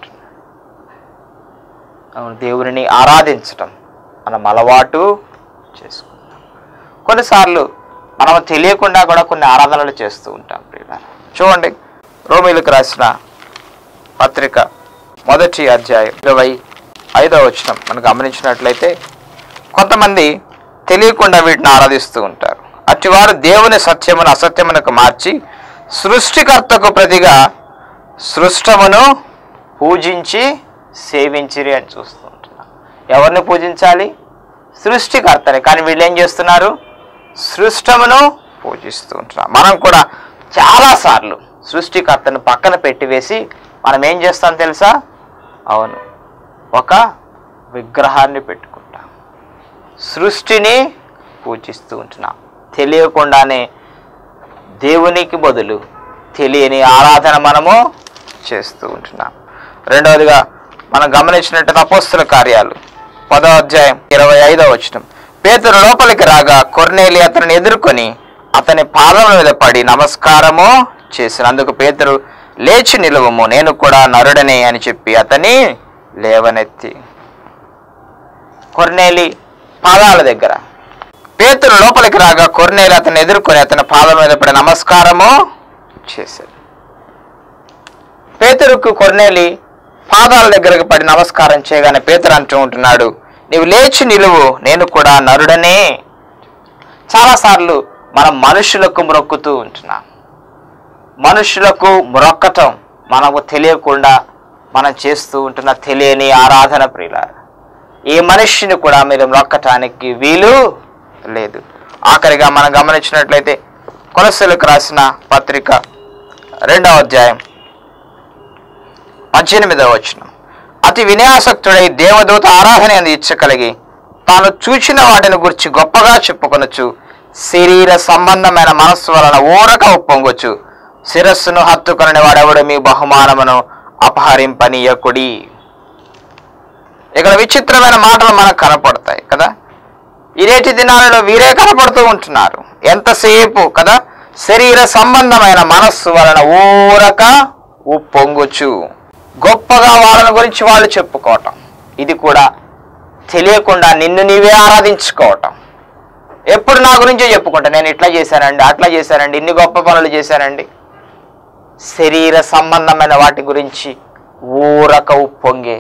అవును దేవుని ఆరాధించటం మనం అలవాటు చేసుకుంటాం కొన్నిసార్లు మనం తెలియకుండా కూడా కొన్ని ఆరాధనలు చేస్తూ ఉంటాం ప్రియులారా. చూడండి రోమిలకు రాసిన పత్రిక మొదటి అధ్యాయం ఇరవై ఐదవ వచనం మనం గమనించినట్లయితే కొంతమంది తెలియకుండా వీటిని ఆరాధిస్తూ ఉంటారు అటివారు దేవుని సత్యమును అసత్యమునకు మార్చి సృష్టికర్తకు ప్రతిగా సృష్టమును పూజించి సేవించిరి అని చూస్తూ ఉంటున్నాం ఎవరిని పూజించాలి సృష్టికర్తని కానీ వీళ్ళు ఏం చేస్తున్నారు సృష్టమును పూజిస్తూ ఉంటున్నాం మనం కూడా చాలాసార్లు సృష్టికర్తను పక్కన పెట్టివేసి మనం ఏం చేస్తాం తెలుసా అవును ఒక విగ్రహాన్ని పెట్టుకుంటాం సృష్టిని పూజిస్తూ ఉంటున్నాం తెలియకుండానే దేవునికి బదులు తెలియని ఆరాధన మనము చేస్తూ ఉంటున్నాం రెండవదిగా మనం గమనించినట్టు అపోస్తుల కార్యాలు పదో అధ్యాయం ఇరవై ఐదో వచనం పేతురు లోపలికి రాగా కొర్నేలి అతనిని ఎదుర్కొని అతని పాదముల మీద పడి నమస్కారము చేసినందుకు పేతురు లేచి నిలువము నేను కూడా నరుడనే అని చెప్పి అతని లేవనెత్తి కొర్నేలి పాదాల దగ్గర పేతురు లోపలికి రాగా కొర్నేలి అతన్ని ఎదుర్కొని అతని పాదం మీద పడి నమస్కారము చేశాడు పేతురుకు కొర్నేలి పాదాల దగ్గరకు పడి నమస్కారం చేయగానే పేతురు అంటూ ఉంటున్నాడు నీవు లేచి నిలువు నేను కూడా నరుడనే చాలాసార్లు మనం మనుషులకు మొక్కుతూ ఉంటున్నాం మనుషులకు మొక్కటం మనకు తెలియకుండా మనం చేస్తూ ఉంటున్న తెలియని ఆరాధన ప్రియులారు ఏ మనిషిని కూడా మీరు మొక్కటానికి వీలు లేదు ఆఖరిగా మనం గమనించినట్లయితే కొలసలకు రాసిన పత్రిక రెండవ అధ్యాయం పద్దెనిమిదవ వచనం అతి వినయాసక్తుడై దేవదూత ఆరాధన అంది ఇచ్చగలిగి తాను చూచిన వాటిని గురించి గొప్పగా చెప్పుకొనొచ్చు శరీర సంబంధమైన మనస్సు వలన ఊరక ఉప్పొంగొచ్చు శిరస్సును హత్తుకొనని వాడెవడు మీ బహుమానమును అపహరింపనీయకుడి ఇక్కడ విచిత్రమైన మాటలు మనకు కనపడతాయి కదా ఇరేటి దినాలలో వీరే కనపడుతూ ఉంటున్నారు ఎంతసేపు కదా శరీర సంబంధమైన మనస్సు వలన ఊరక ఉప్పొంగుచు గొప్పగా వాళ్ళని గురించి వాళ్ళు చెప్పుకోవటం ఇది కూడా తెలియకుండా నిన్ను నీవే ఆరాధించుకోవటం ఎప్పుడు నా గురించే చెప్పుకుంటా నేను ఇట్లా చేశానండి అట్లా చేశానండి ఇన్ని గొప్ప పనులు చేశానండి శరీర సంబంధమైన వాటి గురించి ఊరక ఉప్పొంగే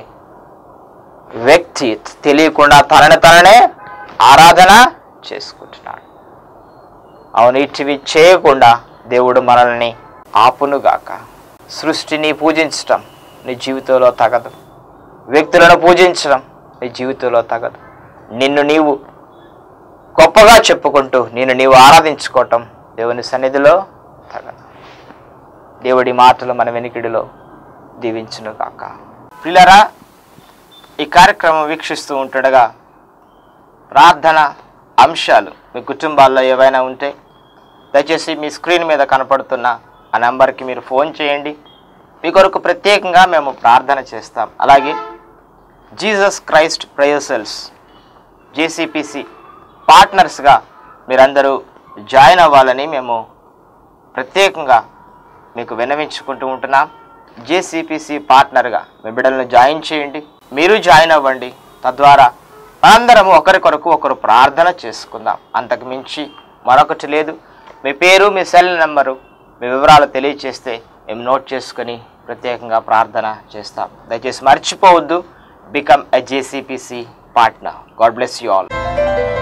వ్యక్తి తెలియకుండా తనని తననే ఆరాధన చేసుకుంటున్నాడు అవును ఇటివి చేయకుండా దేవుడు మనల్ని ఆపునుగాక సృష్టిని పూజించటం నీ జీవితంలో తగదు వ్యక్తులను పూజించడం నీ జీవితంలో తగదు నిన్ను నీవు గొప్పగా చెప్పుకుంటూ నిన్ను నీవు ఆరాధించుకోవటం దేవుని సన్నిధిలో తగదు దేవుడి మాటలు మన వెనికిడిలో దీవించునుగాక పిల్లరా ఈ కార్యక్రమం వీక్షిస్తూ ఉంటుండగా ప్రార్థన అంశాలు మీ కుటుంబాల్లో ఏవైనా ఉంటే దయచేసి మీ స్క్రీన్ మీద కనపడుతున్న ఆ నెంబర్కి మీరు ఫోన్ చేయండి మీ కొరకు ప్రత్యేకంగా మేము ప్రార్థన చేస్తాం అలాగే జీసస్ క్రైస్ట్ ప్రేయర్సెల్స్ జేసీపీసీ పార్ట్నర్స్గా మీరందరూ జాయిన్ అవ్వాలని మేము ప్రత్యేకంగా మీకు విన్నవించుకుంటూ ఉంటున్నాం జేసీపీసీ పార్ట్నర్గా మీ బిడ్డలను జాయిన్ చేయండి మీరు జాయిన్ అవ్వండి తద్వారా మనందరం ఒకరి కొరకు ఒకరు ప్రార్థన చేసుకుందాం అంతకు మించి మరొకటి లేదు మీ పేరు మీ సెల్ నెంబరు మీ వివరాలు తెలియచేస్తే మేము నోట్ చేసుకొని ప్రత్యేకంగా ప్రార్థన చేస్తాం దయచేసి మర్చిపోవద్దు become a JCPC partner God bless you all